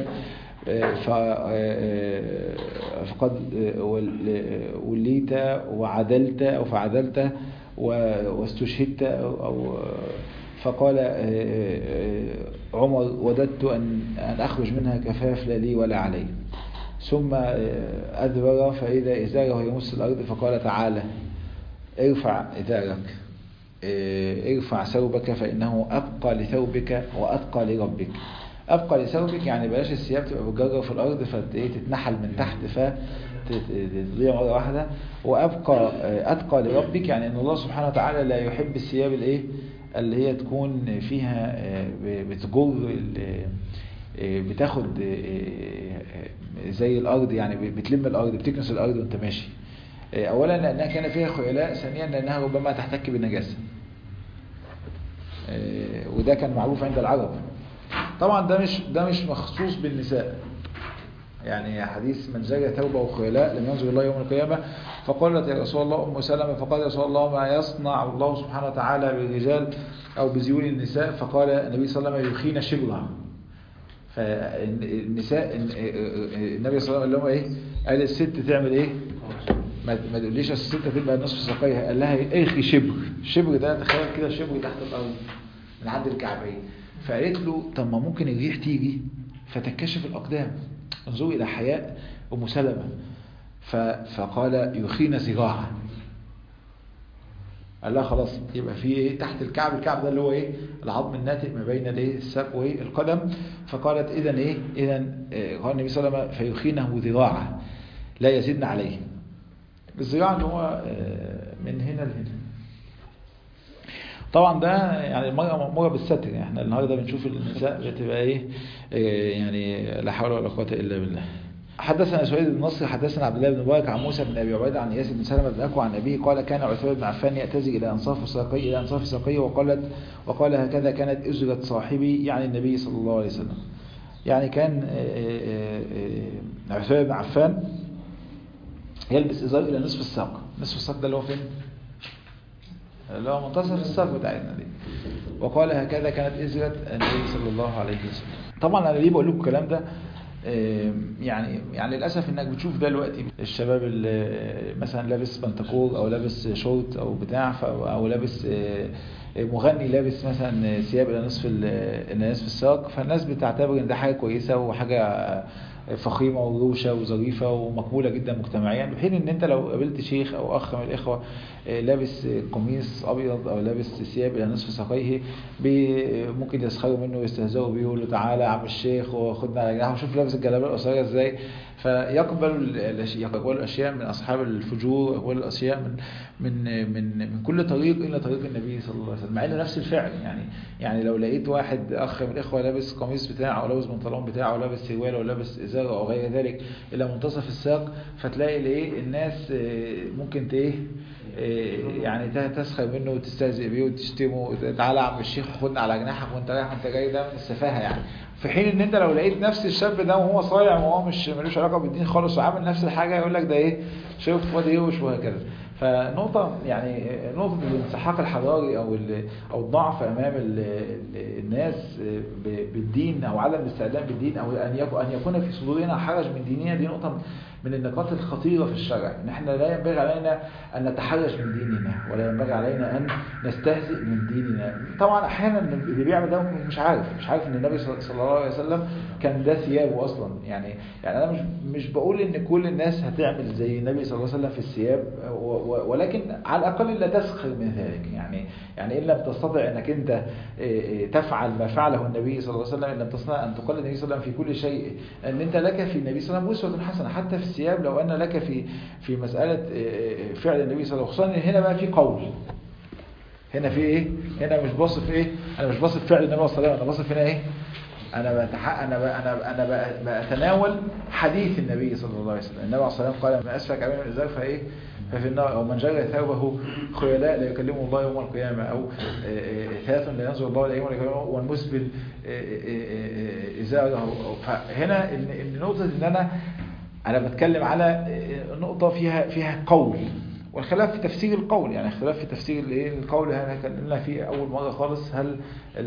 Speaker 1: فقد وليت وعدلت أو فعدلت واستشهدت أو فقال عمر وددت أن, أن أخرج منها كفاف لا لي ولا علي ثم أدبر فإذا إزاره يمس الأرض فقال تعالى ارفع إزارك ارفع ثوبك فإنه أبقى لثوبك وأتقى لربك أبقى لثوبك يعني بلاش الثياب تبقى بتجرجر في الأرض فتتنحل من تحت فتضيع مرة واحدة وأبقى أتقى لربك يعني أن الله سبحانه وتعالى لا يحب الثياب الإيه اللي هي تكون فيها بتجر بتاخد زي الأرض يعني بتلم الأرض بتكنس الأرض وانت ماشي أولا لأنها كان فيها خيلاء ثانيا لأنها ربما تحتك بالنجاسة وده كان معروف عند العرب طبعا ده مش ده مش مخصوص بالنساء يعني حديث من زاد ثوبه وخيلاء لم ينظر الله يوم القيامة فقالت يا رسول الله أم سلمة فقال يا رسول الله ما يصنع الله سبحانه وتعالى بالرجال أو بزيون النساء فقال النبي صلى الله عليه وسلم يخين شبرها فالنساء النبي صلى الله عليه وسلم قال لهم ايه قال الست تعمل ايه ما تقوليش الست تبقى نصف ساقيها قال لها ارخي شبر شبر ده تخيل كده شبر تحت الارض من عند الكعبين فقالت له طب ما ممكن الريح تيجي فتنكشف الاقدام انظروا الى حياء ام سلمة فقال يخين ذراعا قال لها خلاص يبقى في ايه تحت الكعب الكعب ده اللي هو ايه العظم الناتئ ما بين الايه الساق وايه القدم فقالت اذا ايه اذا قال النبي صلى الله عليه وسلم فيخينه ذراعا لا يزيدن عليه الذراع اللي هو من هنا لهنا طبعا ده يعني المرأة مأمورة بالستر يعني احنا النهارده بنشوف النساء بتبقى ايه إيه يعني لا حول ولا قوة الا بالله حدثنا سعيد بن نصر حدثنا عبد الله بن مبارك عن موسى بن ابي عبيده عن اياس بن سلمه بن اكوع عن ابيه قال كان عثمان بن عفان يأتزي الى انصاف ساقيه الى انصاف ساقيه وقالت وقال هكذا كانت اجرة صاحبي يعني النبي صلى الله عليه وسلم يعني كان عثمان بن عفان يلبس ازار الى نصف الساق نصف الساق ده اللي هو فين اللي هو منتصف الساق بتاعتنا دي وقال هكذا كانت ازرة النبي صلى الله عليه وسلم طبعا انا ليه بقول لكم الكلام ده يعني يعني للاسف انك بتشوف ده دلوقتي الشباب اللي مثلا لابس بنتكور او لابس شورت او بتاع او لابس مغني لابس مثلا ثياب الى نصف الى نصف الساق فالناس بتعتبر ان ده حاجه كويسه وحاجه فخيمه وروشه وظريفه ومقبوله جدا مجتمعيا بحين ان انت لو قابلت شيخ او اخ من الاخوه لابس قميص ابيض او لابس ثياب الى نصف ساقيه ممكن يسخروا منه ويستهزئوا بيه ويقولوا تعالى يا عم الشيخ وخدنا على جناح وشوف لابس الجلابيه القصيره ازاي فيقبل يقبل الاشياء من اصحاب الفجور يقبل الاشياء من من من من كل طريق الا طريق النبي صلى الله عليه وسلم مع انه نفس الفعل يعني يعني لو لقيت واحد اخ من الاخوه لابس قميص بتاعه او لابس بنطلون بتاعه او لابس سروال او لابس ازار او غير ذلك الى منتصف الساق فتلاقي الايه الناس ممكن ايه يعني تسخر منه وتستهزئ بيه وتشتمه تعالى يا عم الشيخ خدنا على جناحك وانت رايح وانت جاي ده من السفاهه يعني في حين ان انت لو لقيت نفس الشاب ده وهو صايع وهو مش ملوش علاقه بالدين خالص وعامل نفس الحاجه يقول لك ده ايه شوف واد يوش وهكذا فنقطة يعني نقطة الانسحاق الحضاري أو أو الضعف أمام الناس بالدين أو عدم الاستعداد بالدين أو أن يكون أن يكون في صدورنا حرج من ديننا دي نقطة من النقاط الخطيرة في الشرع إن إحنا لا ينبغي علينا أن نتحرج من ديننا ولا ينبغي علينا أن نستهزئ من ديننا طبعا أحيانا اللي بيعمل ده مش عارف مش عارف إن النبي صلى الله عليه وسلم كان ده ثيابه أصلا يعني يعني أنا مش مش بقول إن كل الناس هتعمل زي النبي صلى الله عليه وسلم في الثياب ولكن على الأقل لا تسخر من ذلك يعني يعني إن لم تستطع أنك أنت تفعل ما فعله النبي صلى الله عليه وسلم إن لم تستطع أن تقلد النبي صلى الله عليه وسلم في كل شيء أن أنت لك في النبي صلى الله عليه وسلم أسوة حسنة حتى في الثياب لو أن لك في في مسألة فعل النبي صلى الله عليه وسلم خصوصا هنا بقى في قول هنا في ايه هنا مش باصف ايه انا مش باصف فعل النبي صلى الله عليه وسلم انا باصف هنا ايه انا بتح... انا ب... انا انا بتناول حديث النبي صلى الله عليه وسلم النبي عليه الصلاه والسلام قال من اسفك امام الازار فايه ففي النار او من جرى ثوبه خيلاء لا يكلمه الله يوم القيامه او ثلاث لا ينظر الله اليه يوم القيامه والمسبل ازاره فهنا ان نقطه ان انا انا بتكلم على نقطه فيها فيها قول والخلاف في تفسير القول يعني اختلاف في تفسير القول هنا اتكلمنا فيه اول مره خالص هل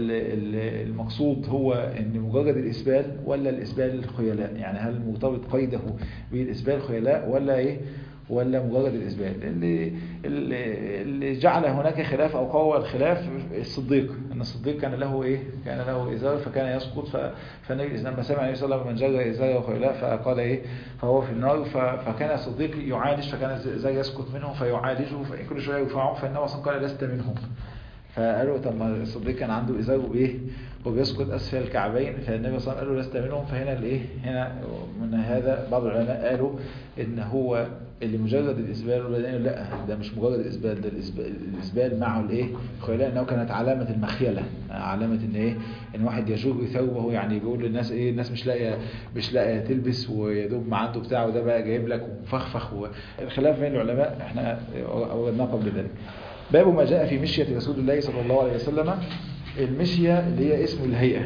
Speaker 1: المقصود هو ان مجرد الاسبال ولا الاسبال الخيلاء يعني هل مرتبط قيده بالاسبال الخيلاء ولا ايه ولا مجرد الإسبال اللي, اللي جعل هناك خلاف أو قوى الخلاف الصديق أن الصديق كان له إيه كان له إزار فكان يسقط فالنبي لما سمع النبي صلى الله عليه وسلم من جر إزاره وخيلاء فقال إيه فهو في النار فكان الصديق يعالج فكان الإزار يسقط منه فيعالجه كل شوية يرفعه فالنبي صلى الله عليه وسلم قال لست منهم فقالوا طب ما الصديق كان عنده ازار وايه وبيسقط اسفل الكعبين فالنبي صلى الله عليه وسلم قال له لست منهم فهنا الايه هنا من هذا بعض العلماء قالوا ان هو اللي مجرد الاسبال والبدنين لا ده مش مجرد الاسبال ده الاسبال, الإسبال معه الايه خيلاء انه كانت علامه المخيله علامه ان ايه ان واحد يجر ثوبه يعني بيقول للناس ايه الناس مش لاقيه مش لاقيه تلبس ويا دوب ما عنده بتاع وده بقى جايب لك ومفخفخ الخلاف بين العلماء احنا اوردناه قبل ذلك باب ما جاء في مشية رسول الله صلى الله عليه وسلم المشية اللي هي اسم الهيئة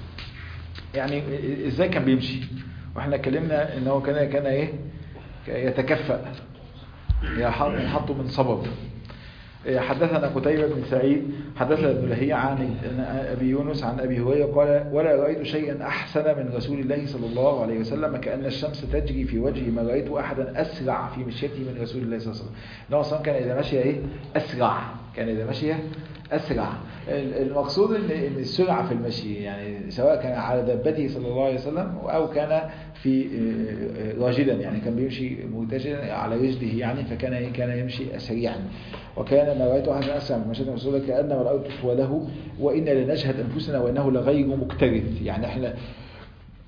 Speaker 1: يعني ازاي كان بيمشي واحنا اتكلمنا ان هو كان كان ايه يتكفأ يحط من صبب حدثنا قتيبة بن سعيد حدثنا ابن لهيع عن أبي يونس عن أبي هريرة قال ولا رأيت شيئا أحسن من رسول الله صلى الله عليه وسلم كأن الشمس تجري في وجهه ما رأيت أحدا أسرع في مشيته من رسول الله صلى الله عليه وسلم النبي صلى كان إذا مشي إيه أسرع كان إذا مشي أسرع المقصود إن السرعة في المشي يعني سواء كان على دابته صلى الله عليه وسلم أو كان في راجلا يعني كان بيمشي متجها على رجله يعني فكان كان يمشي سريعا وكان ما رأيت أحد أسرع من مشية رسول الله كأنما رأيت وله وإنا لنشهد أنفسنا وإنه لغير مكترث يعني احنا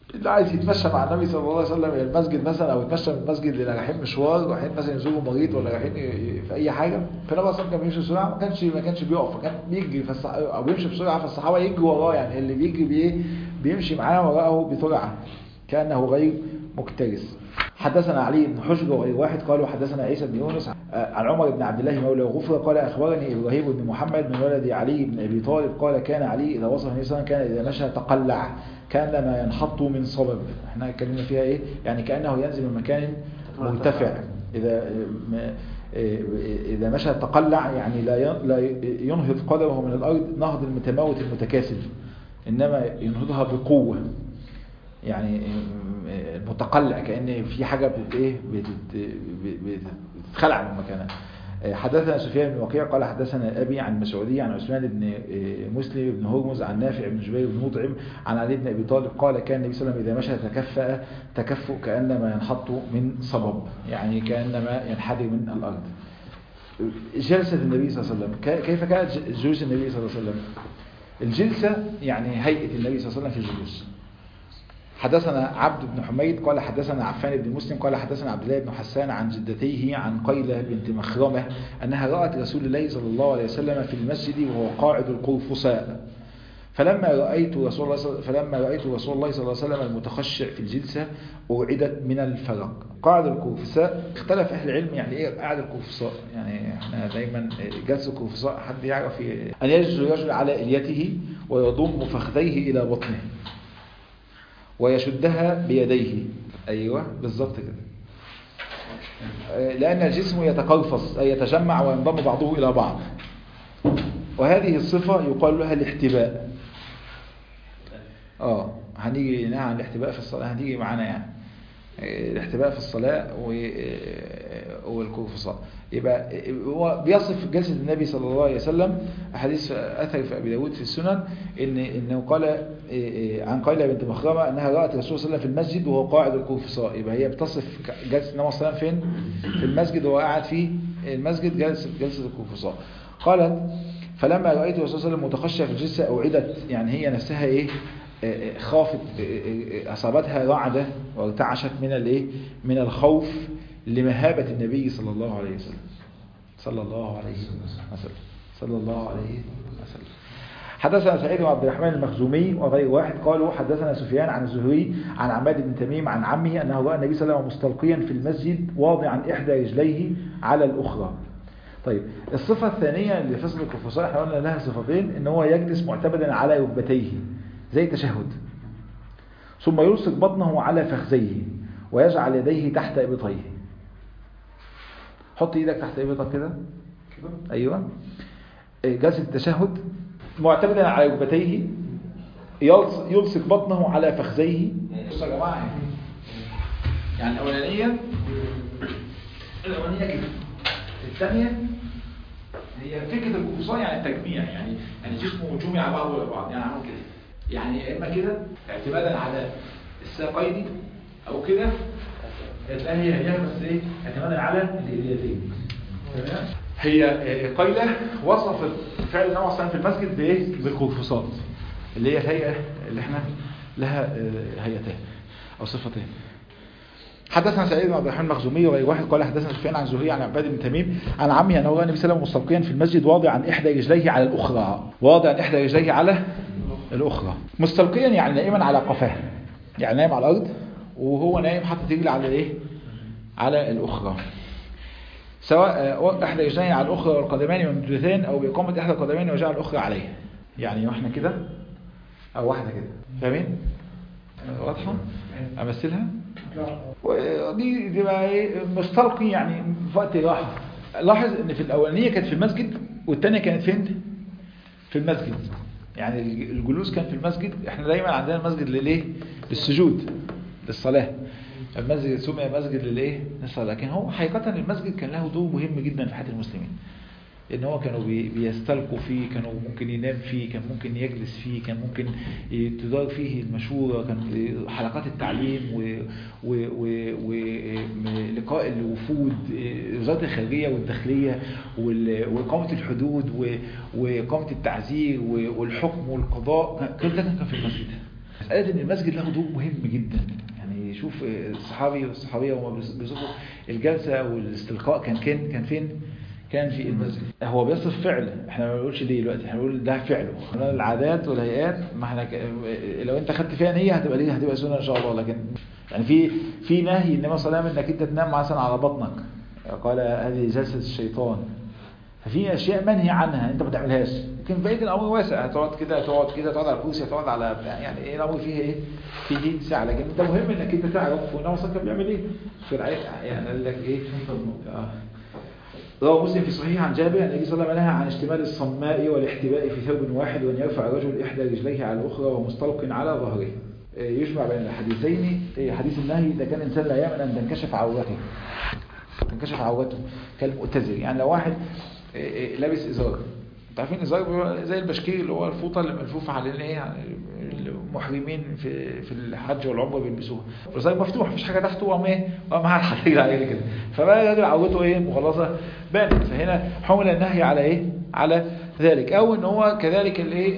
Speaker 1: اللي عايز يتمشى مع النبي صلى الله عليه وسلم الى المسجد مثلا او يتمشى من المسجد اللي رايحين مشوار رايحين مثلا يزوروا مريض ولا رايحين ي- في اي حاجه فالنبي صلى الله عليه وسلم كان بيمشي بسرعه ما كانش ما كانش بيقف فكان بيجري فالصح... او بيمشي بسرعه فالصحابه يجروا وراه يعني اللي بيجري بيه بيمشي معاه وراءه بسرعه كانه غير مكترث حدثنا علي بن حجر وغير واحد قالوا حدثنا عيسى بن يونس عن عمر بن عبد الله مولى غفر قال اخبرني ابراهيم بن محمد من ولد علي بن ابي طالب قال كان علي اذا وصل النبي صلى الله عليه وسلم كان اذا مشى تقلع كانما ينحط من صبب احنا اتكلمنا فيها ايه يعني كانه ينزل من مكان مرتفع اذا اذا مشى تقلع يعني لا ين- لا ينهض قدمه من الارض نهض المتموت المتكاسل انما ينهضها بقوه يعني المتقلع كأن في حاجة بت ايه بتت- بتتخلع من مكانها حدثنا سفيان بن وكيع قال حدثنا أبي عن مسعودية عن عثمان بن مسلم بن هرمز عن نافع بن جبير بن مطعم عن علي بن أبي طالب قال كان النبي صلى الله عليه وسلم إذا مشى تكفأ تكفؤ كأنما ينحط من صبب يعني كأنما ينحدر من الأرض جلسة النبي صلى الله عليه وسلم ك- كيف كانت ج- جلوس النبي صلى الله عليه وسلم الجلسة يعني هيئة النبي صلى الله عليه وسلم في الجلوس حدثنا عبد بن حميد قال حدثنا عفان بن مسلم قال حدثنا عبد الله بن حسان عن جدتيه عن قيلة بنت مخرمة أنها رأت رسول الله صلى الله عليه وسلم في المسجد وهو قاعد القرفصاء فلما رأيت رسول الله صل- فلما رأيت رسول الله صلى الله عليه وسلم المتخشع في الجلسة أوعدت من الفرق قاعد القرفصاء اختلف أهل العلم يعني إيه قاعد القرفصاء يعني احنا دايما جلس القرفصاء حد يعرف ي- أن يجلس الرجل على إليته ويضم فخذيه إلى بطنه ويشدها بيديه أيوة بالظبط كده لأن الجسم يتقرفص أي يتجمع وينضم بعضه إلى بعض وهذه الصفة يقال لها الاحتباء اه هنيجي نعم عن الاحتباء في الصلاة هنيجي معانا يعني آه، الاحتباء في الصلاة و- آه، والقرفصاء يبقى آه، هو بيصف جلسة النبي صلى الله عليه وسلم حديث أثر في أبي داود في السنن إن إنه قال آه، آه، عن قيلة بنت مخرمة أنها رأت الرسول صلى الله عليه وسلم في المسجد وهو قاعد القرفصاء يبقى هي بتصف جلسة النبي صلى الله عليه وسلم فين؟ في المسجد وهو قاعد في المسجد جلسة جلسة القرفصاء قالت فلما رأيت الرسول صلى الله عليه وسلم متخشع في الجلسة أوعدت يعني هي نفسها إيه آه، آه، خافت آه، آه، أصابتها رعدة وارتعشت من الإيه من الخوف لمهابة النبي صلى الله عليه وسلم صلى الله عليه وسلم صلى الله عليه وسلم حدثنا سعيد بن عبد الرحمن المخزومي وغير واحد قالوا حدثنا سفيان عن الزهري عن عماد بن تميم عن عمه أنه رأى النبي صلى الله عليه وسلم مستلقيا في المسجد واضعا إحدى رجليه على الأخرى طيب الصفة الثانية اللي في صفة الكفصاء احنا قلنا لها صفتين ان هو يجلس معتمدا على ركبتيه زي التشهد ثم يلصق بطنه على فخذيه ويجعل يديه تحت ابطيه حط ايدك تحت ابطك كده ايوه جلسة التشهد معتمدا على ركبتيه يلص- يلصق بطنه على فخذيه بصوا يا جماعه يعني الاولانيه الاولانيه كده الثانيه هي فكره القفصان يعني التجميع يعني يعني جسمه جمع بعضه الى بعض يعني عمل كده يعني يا اما كده اعتمادا على الساقين او كده تلاقي هي هي بس ايه اعتمادا على اليدين تمام هي آه، قيلة وصفت فعل النبي صلى الله عليه وسلم في المسجد بايه بالقرفصات اللي هي الهيئة اللي احنا لها آه، هيئتين او صفتين حدثنا سعيد بن عبد الرحمن المخزومي وغير واحد قال حدثنا سفيان عن زهري عن عباد بن تميم عن عمه انه راى النبي صلى الله عليه وسلم مستلقيا في المسجد واضعا احدى رجليه على الاخرى واضعا احدى رجليه على الاخرى مستلقيا يعني نائما على قفاه يعني نايم على الارض وهو نايم حاطط رجل على الايه على الاخرى سواء آه، احدى رجلين على الاخرى والقدمان ممدودتان او باقامه احدى القدمين وجعل الاخرى عليه يعني واحنا كده او واحده كده فاهمين آه، واضحه امثلها ودي دي بقى ايه مستلقي يعني في وقت راحه لاحظ ان في الاولانيه كانت في المسجد والثانيه كانت فين في المسجد يعني الجلوس كان في المسجد احنا دايما عندنا المسجد للايه للسجود للصلاه المسجد سمي مسجد للايه للصلاه لكن هو حقيقه المسجد كان له دور مهم جدا في حياه المسلمين ان هو كانوا بي- بيستلقوا فيه كانوا ممكن ينام فيه كان ممكن يجلس فيه كان ممكن ي- تدار فيه المشورة كان حلقات التعليم ولقاء الوفود وزارة الخارجية والداخلية وال- وإقامة الحدود و- وإقامة التعزير و- والحكم والقضاء كان- كل ده كان في المسجد مسألة ان المسجد له دور مهم جدا يعني شوف الصحابي والصحابية وهم بيوصفوا الجلسة والاستلقاء كان كان كان فين كان في المسجد هو بيصف فعل احنا ما بنقولش ليه دلوقتي احنا بنقول ده فعله العادات والهيئات ما احنا ك... لو انت خدت فيها نيه هتبقى ليه هتبقى سنه ان شاء الله لكن يعني في في نهي النبي صلى الله عليه وسلم انك انت تنام مثلا على بطنك قال هذه جلسه الشيطان ففي اشياء منهي عنها انت ما تعملهاش لكن بقيه الامر واسع هتقعد كده هتقعد كده هتقعد على الكرسي هتقعد على يعني ايه الامر فيه ايه فيه ساعه لكن انت مهم انك انت تعرف والنبي صلى الله عليه وسلم بيعمل ايه في العيد يعني قال لك ايه آه. رواه مسلم في صحيح عن جابر ان النبي صلى الله عليه وسلم نهى عن اشتمال الصماء والاحتباء في ثوب واحد وان يرفع الرجل احدى رجليه على الاخرى ومستلق على ظهره يجمع بين الحديثين حديث النهي اذا كان الانسان لا يامن ان تنكشف عورته تنكشف عورته كالمؤتزر يعني لو واحد لابس ازار انتوا عارفين ازار زي البشكير اللي هو الفوطه اللي ملفوفه على الايه المحرمين في في الحج والعمره بيلبسوها الازار مفتوح مفيش حاجه تحته وقام ايه وقام على الحديد عليه كده فبقى الراجل عورته ايه مخلصه بانت فهنا حمل النهي على ايه على ذلك او ان هو كذلك الايه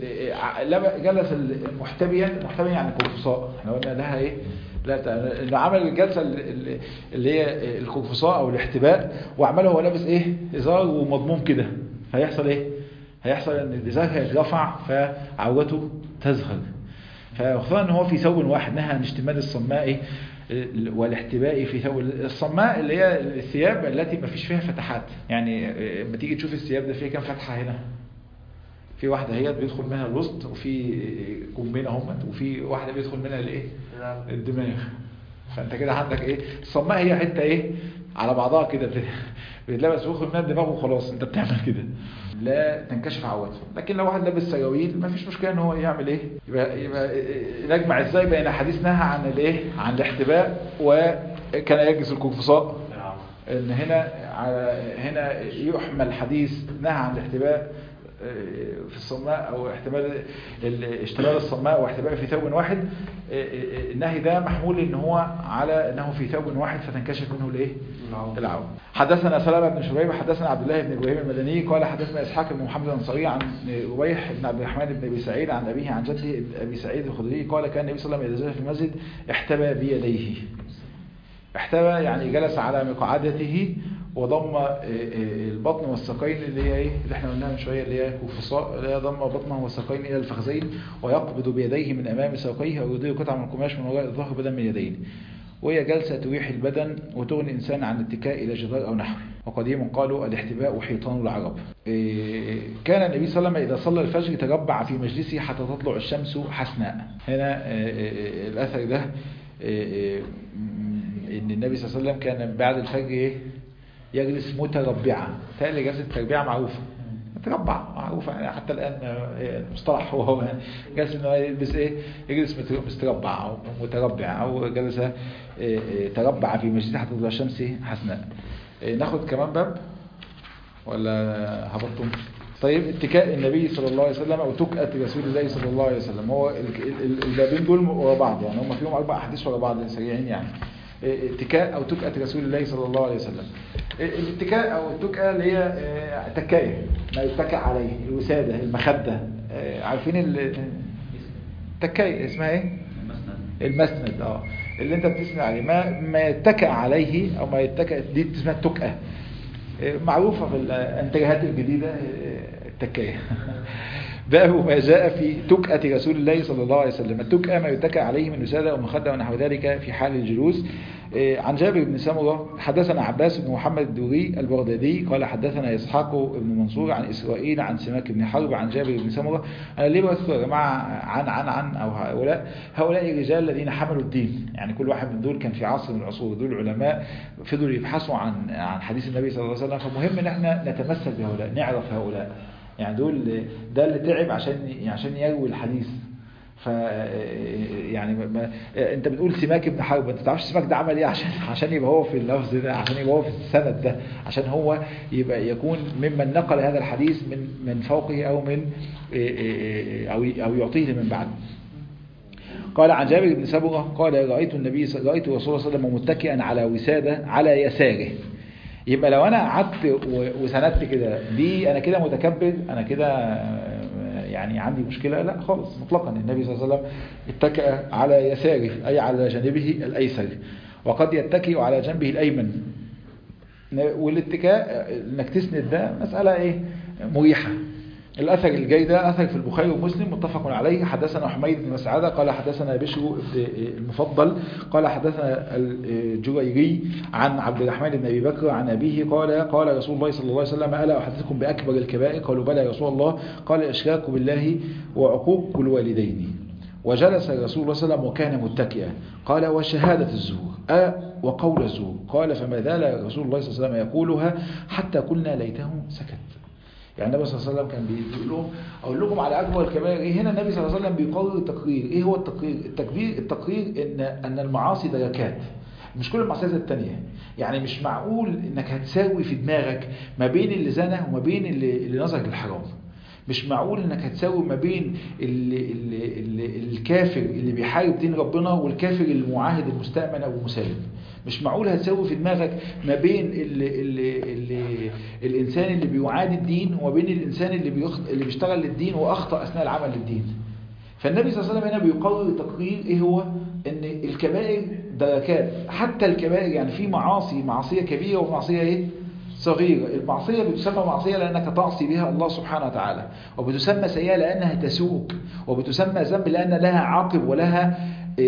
Speaker 1: جلس المحتبيا المحتبيا يعني القرفصاء احنا قلنا لها ايه لا انه عمل الجلسه اللي هي القرفصاء او الاحتباء وعمله هو لابس ايه ازار ومضموم كده هيحصل ايه هيحصل ان الازار هيترفع فعورته تظهر فخصوصا ان هو في ثوب واحد نهى عن اشتمال الصماء والاحتباء في ثوب الصماء اللي هي الثياب التي ما فيش فيها فتحات يعني لما تيجي تشوف الثياب ده فيها كام فتحه هنا في واحده هي بيدخل منها الوسط وفي كمين اهم وفي واحده بيدخل منها الايه الدماغ فانت كده عندك ايه الصماء هي حته ايه على بعضها كده بيتلبس ويدخل منها الدماغ وخلاص انت بتعمل كده لا تنكشف عورته لكن لو واحد لابس سراويل ما فيش مشكله ان هو يعمل ايه يبقى, يبقى نجمع ازاي بين حديث نهى عن الايه عن الاحتباء وكان يجلس القرفصاء ان هنا هنا يحمل حديث نهى عن الاحتباء في الصماء او احتمال اشتمال الصماء واحتباء في ثوب واحد النهي ده محمول ان هو على انه في ثوب واحد فتنكشف منه الايه العون حدثنا سلمة بن شبيب حدثنا عبد الله بن ابراهيم المدني قال حدثنا اسحاق بن محمد الانصاري عن ربيح بن عبد الرحمن بن ابي سعيد عن ابيه عن جده ابي سعيد الخدري قال كان النبي صلى الله عليه وسلم اذا جلس في المسجد احتبى بيديه احتبى يعني جلس على مقعدته وضم البطن والساقين اللي هي ايه اللي احنا قلناها من شويه اللي هي كفصاء اللي هي ضم بطنه والساقين الى الفخذين ويقبض بيديه من امام ساقيه ويضيء قطعه من القماش من وراء الظهر بدلا من اليدين وهي جلسة تريح البدن وتغني الإنسان عن الاتكاء إلى جدار أو نحوه وقديما قالوا الاحتباء حيطان العرب كان النبي صلى الله عليه وسلم إذا صلى الفجر تربع في مجلسه حتى تطلع الشمس حسناء هنا الأثر ده إن النبي صلى الله عليه وسلم كان بعد الفجر إيه يجلس متربعا تالي جلسة التربيع معروفة متربع معروفة يعني حتى الآن مصطلح هو هو جلس انه يلبس ايه يجلس متربع او متربع او جلس تربع في مجلس حتى تطلع الشمس حسناء ناخد كمان باب ولا هبطتم طيب اتكاء النبي صلى الله عليه وسلم او تكأة رسول الله صلى الله عليه وسلم هو البابين دول ورا بعض يعني هم فيهم اربع احاديث ورا بعض سريعين يعني اتكاء او تكأة رسول الله صلى الله عليه وسلم الاتكاء او التكأة اللي هي تكاية ما يتكأ عليه الوسادة المخدة عارفين التكاية اسمها ايه المسند اه اللي انت بتسند عليه ما ما يتكأ عليه او ما يتكأ دي اسمها التكأة معروفة في الانتاجات الجديدة التكاية باب ما جاء في تكأة رسول الله صلى الله عليه وسلم التكأة ما يتكأ عليه من وسادة ومخدة ونحو ذلك في حال الجلوس عن جابر بن سمرة حدثنا عباس بن محمد الدوري البغدادي قال حدثنا إسحاق بن منصور عن إسرائيل عن سماك بن حرب عن جابر بن سمرة أنا ليه بذكر يا جماعة عن عن عن أو هؤلاء هؤلاء الرجال الذين حملوا الدين يعني كل واحد من دول كان في عصر من العصور دول علماء فضلوا يبحثوا عن عن حديث النبي صلى الله عليه وسلم فمهم ان احنا نتمسك بهؤلاء نعرف هؤلاء يعني دول ده اللي تعب عشان عشان يروي الحديث ف يعني ما انت بتقول سماك ابن حرب انت تعرفش سماك ده عمل ايه عشان عشان يبقى هو في اللفظ ده عشان يبقى هو في السند ده عشان هو يبقى يكون ممن نقل هذا الحديث من من فوقه او من او او يعطيه من بعده قال عن جابر بن سبرة قال رأيت النبي رأيت رسول الله صلى الله عليه وسلم متكئا على وسادة على يساره يبقى لو انا قعدت وسندت كده دي انا كده متكبر انا كده يعني عندي مشكلة لا خالص مطلقا النبي صلى الله عليه وسلم اتكأ على يساره أي على جانبه الأيسر وقد يتكئ على جنبه الأيمن والاتكاء انك تسند ده مسألة ايه مريحة الأثر الجاي ده أثر في البخاري ومسلم متفق عليه حدثنا حميد بن مسعدة قال حدثنا بشر بن المفضل قال حدثنا الجريري عن عبد الرحمن بن أبي بكر عن أبيه قال قال رسول الله صلى الله عليه وسلم ألا أحدثكم بأكبر الكبائر قالوا بلى يا رسول الله قال الإشراك بالله وعقوق الوالدين وجلس الرسول الله صلى الله عليه وسلم وكان متكئا قال وشهادة الزور أه وقول الزور قال فما زال رسول الله صلى الله عليه وسلم يقولها حتى قلنا ليته سكت يعني النبي صلى الله عليه وسلم كان بيقول لهم اقول لكم على اكبر الكبائر ايه هنا النبي صلى الله عليه وسلم بيقرر تقرير ايه هو التقرير التكبير التقرير ان ان المعاصي دركات مش كل المعصيه زي الثانيه يعني مش معقول انك هتساوي في دماغك ما بين اللي زنى وما بين اللي, اللي نظر للحرام مش معقول انك هتساوي ما بين ال ال ال الكافر اللي بيحارب دين ربنا والكافر المعاهد المستأمن او المسالم مش معقول هتساوي في دماغك ما بين ال ال ال الانسان اللي بيعادي الدين وما بين الانسان اللي بيخط... اللي بيشتغل للدين واخطا اثناء العمل للدين فالنبي صلى الله عليه وسلم هنا بيقرر تقرير ايه هو ان الكبائر دركات حتى الكبائر يعني في معاصي معصيه كبيره ومعصيه ايه صغيرة المعصية بتسمى معصية لأنك تعصي بها الله سبحانه وتعالى وبتسمى سيئة لأنها تسوق وبتسمى ذنب لأن لها عاقب ولها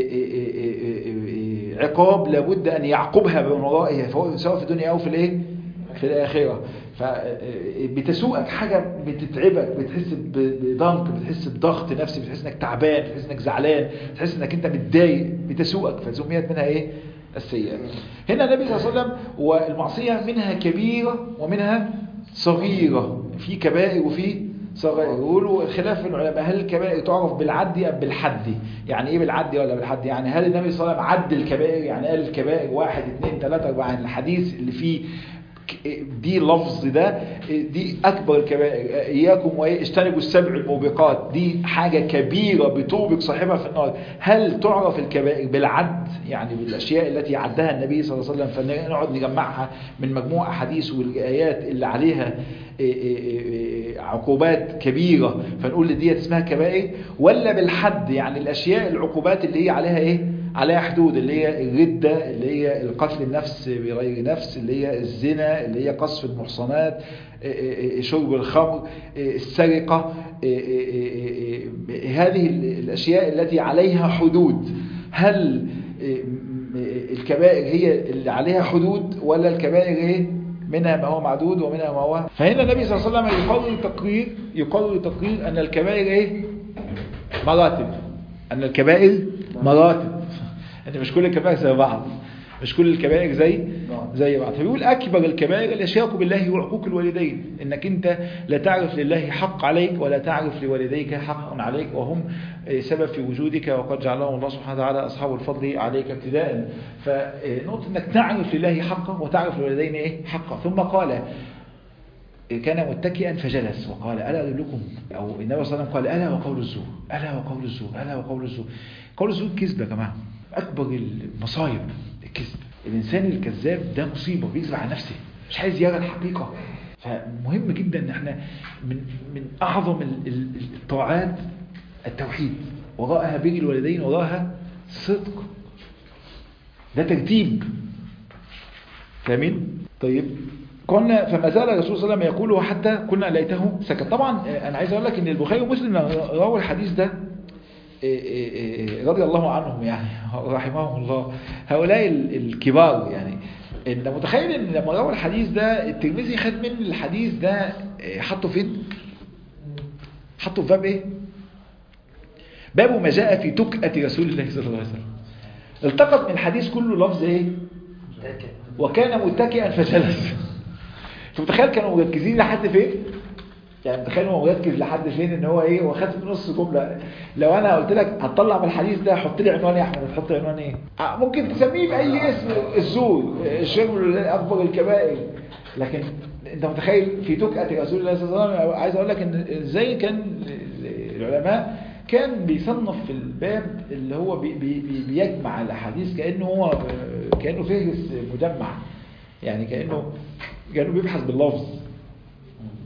Speaker 1: عقاب لابد أن يعقبها من ورائها سواء في الدنيا أو في الإيه؟ في الآخرة فبتسوقك حاجة بتتعبك بتحس بضنك بتحس بضغط نفسي بتحس انك تعبان بتحس انك زعلان بتحس انك انت متضايق بتسوقك فسميت منها ايه السيئات هنا النبي صلى الله عليه وسلم والمعصية منها كبيرة ومنها صغيرة في كبائر وفي صغير يقولوا خلاف العلماء هل الكبائر تعرف بالعد أم بالحد يعني ايه بالعد ولا بالحد يعني هل النبي صلى الله عليه وسلم عد الكبائر يعني قال الكبائر واحد اثنين ثلاثة أربعة الحديث اللي فيه دي لفظ ده دي أكبر الكبائر إياكم واجتنبوا السبع الموبقات دي حاجة كبيرة بتوبق صاحبها في النار هل تعرف الكبائر بالعد يعني بالأشياء التي عدها النبي صلى الله عليه وسلم فنقعد نجمعها من مجموعة أحاديث والآيات اللي عليها عقوبات كبيرة فنقول دي اسمها كبائر ولا بالحد يعني الأشياء العقوبات اللي هي عليها إيه عليها حدود اللي هي الردة اللي هي القتل النفس بغير نفس اللي هي الزنا اللي هي قصف المحصنات شرب الخمر السرقة هذه الأشياء التي عليها حدود هل الكبائر هي اللي عليها حدود ولا الكبائر ايه منها ما هو معدود ومنها ما هو فهنا النبي صلى الله عليه وسلم يقرر تقرير يقرر تقرير أن الكبائر ايه مراتب أن الكبائر مراتب ان مش كل الكبائر زي بعض مش كل الكبائر زي زي بعض فبيقول اكبر الكبائر الاشراك بالله وعقوق الوالدين انك انت لا تعرف لله حق عليك ولا تعرف لوالديك حق عليك وهم سبب في وجودك وقد جعلهم الله سبحانه وتعالى اصحاب الفضل عليك ابتداء فنقطه انك تعرف لله حقا وتعرف للوالدين ايه حقا ثم قال كان متكئا فجلس وقال ألا أقول لكم أو النبي صلى الله عليه وسلم قال ألا وقول الزور ألا وقول الزور ألا وقول الزور قول الزور كذب يا جماعة أكبر المصايب الكذب الإنسان الكذاب ده مصيبة بيكذب على نفسه مش عايز يرى الحقيقة فمهم جدا ان احنا من من اعظم الطاعات التوحيد وراءها بر الوالدين وراءها صدق ده ترتيب فاهمين طيب قلنا فما زال الرسول صلى الله عليه وسلم يقوله حتى كنا ليته سكت طبعا انا عايز اقول لك ان البخاري ومسلم رووا الحديث ده رضي الله عنهم يعني رحمهم الله هؤلاء الكبار يعني انت متخيل ان لما روى الحديث ده الترمذي خد من الحديث ده حطه فين حطه في باب ايه باب ما جاء في تكأة رسول الله صلى الله عليه وسلم التقط من الحديث كله لفظ ايه وكان متكئا فجلس انت متخيل كانوا مركزين لحد فين يعني متخيل هو مركز لحد فين ان هو ايه هو خد في نص جمله لو انا قلت لك هتطلع من الحديث ده حط لي عنوان يا احمد تحط عنوان ايه ممكن تسميه باي اسم الزور الشرب اكبر الكبائر لكن انت متخيل في تكأة رسول الله صلى الله عليه وسلم عايز اقول لك ان ازاي كان العلماء كان بيصنف في الباب اللي هو بي بي بيجمع الاحاديث كانه هو كانه فهرس مجمع يعني كانه كانه بيبحث باللفظ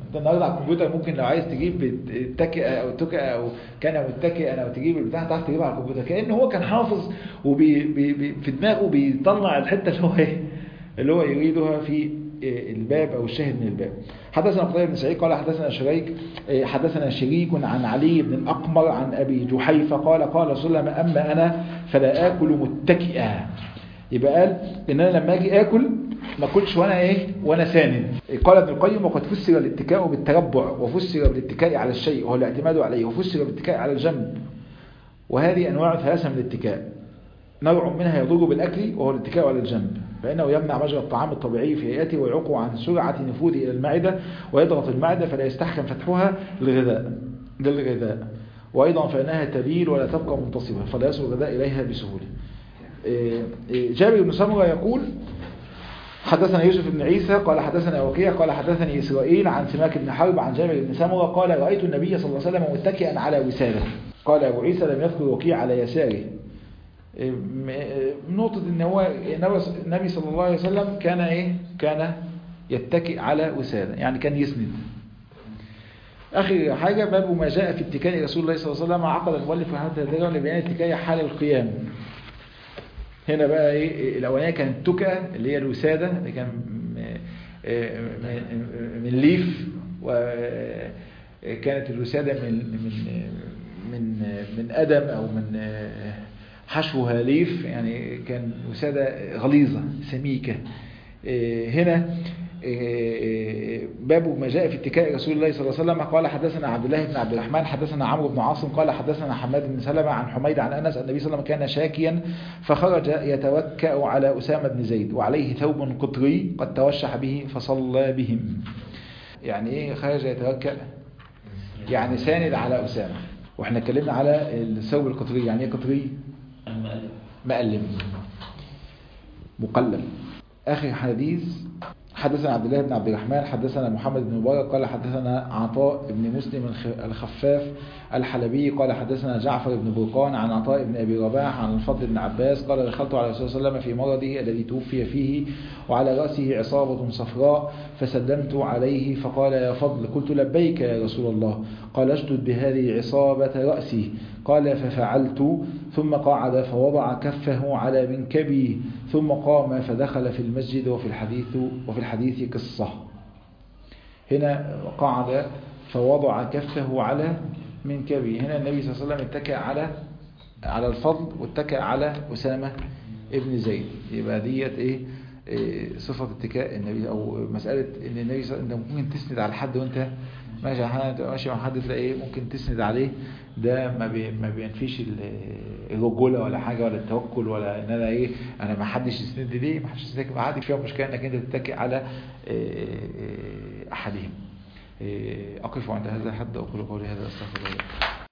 Speaker 1: انت النهارده على الكمبيوتر ممكن لو عايز تجيب التكئه او التكئه او كان متكئا او تجيب البتاع تعرف تجيبها على الكمبيوتر كان هو كان حافظ وفي بي بي في دماغه بيطلع الحته اللي هو ايه اللي هو يريدها في الباب او الشاهد من الباب حدثنا قتيبة بن سعيد قال حدثنا شريك حدثنا شريك عن علي بن الأقمر عن أبي جحيفة قال قال رسول الله أما أنا فلا آكل متكئا يبقى قال إن أنا لما أجي آكل ما أكلش وأنا إيه وأنا ساند قال ابن القيم وقد فسر الاتكاء بالتربع وفسر بالاتكاء على الشيء وهو الاعتماد عليه وفسر بالاتكاء على الجنب وهذه أنواع ثلاثة من الاتكاء نوع منها يضر بالأكل وهو الاتكاء على الجنب فإنه يمنع مجرى الطعام الطبيعي في هيئته ويعوق عن سرعة نفوذه إلى المعدة ويضغط المعدة فلا يستحكم فتحها للغذاء للغذاء وأيضا فإنها تبيل ولا تبقى منتصبة فلا يصل الغذاء إليها بسهولة جابر بن سمرة يقول حدثنا يوسف بن عيسى قال حدثنا وكيع قال حدثني إسرائيل عن سماك بن حرب عن جابر بن سمرة قال رأيت النبي صلى الله عليه وسلم متكئا على وساده قال أبو عيسى لم يذكر وكيع على يساره نقطة ان هو النبي صلى الله عليه وسلم كان ايه كان يتكئ على وسادة يعني كان يسند اخر حاجة باب ما جاء في اتكاء رسول الله صلى الله عليه وسلم عقد المؤلف حتى الدرجة لبيان اتكاء حال القيام هنا بقى ايه الاولانيه كانت تكأ اللي هي الوسادة اللي كان من ليف وكانت الوسادة من من من من ادم او من حشوها ليف يعني كان وسادة غليظة سميكة هنا باب ما جاء في اتكاء رسول الله صلى الله عليه وسلم قال حدثنا عبد الله بن عبد الرحمن حدثنا عمرو بن عاصم قال حدثنا حماد بن سلمة عن حميد عن أنس النبي صلى الله عليه وسلم كان شاكيا فخرج يتوكأ على أسامة بن زيد وعليه ثوب قطري قد توشح به فصلى بهم يعني ايه خرج يتوكأ يعني ساند على أسامة واحنا اتكلمنا على الثوب القطري يعني ايه قطري مقلم مقلم آخر حديث حدثنا عبد الله بن عبد الرحمن حدثنا محمد بن مبارك قال حدثنا عطاء بن مسلم الخفاف الحلبي قال حدثنا جعفر بن برقان عن عطاء بن أبي رباح عن الفضل بن عباس قال دخلت على رسول الله صلى الله عليه وسلم في مرضه الذي توفي فيه وعلى رأسه عصابة صفراء فسلمت عليه فقال يا فضل قلت لبيك يا رسول الله قال اشدد بهذه عصابة رأسي قال ففعلت ثم قعد فوضع كفه على منكبي ثم قام فدخل في المسجد وفي الحديث وفي الحديث قصة هنا قعد فوضع كفه على منكبه هنا النبي صلى الله عليه وسلم اتكى على على الفضل واتكى على أسامة ابن زيد يبقى ديت ايه, إيه صفة اتكاء النبي او مسألة ان النبي صلى الله عليه وسلم ممكن تسند على حد وانت ماشي ماشي مع حد تلاقي ايه ممكن تسند عليه ده ما بي ما بينفيش الرجوله ولا حاجه ولا التوكل ولا ان انا ايه انا ما حدش يسند لي ما حدش يسند ما عادي فيها مشكله انك انت تتكئ على احدهم اقف عند هذا الحد اقول قولي هذا استغفر الله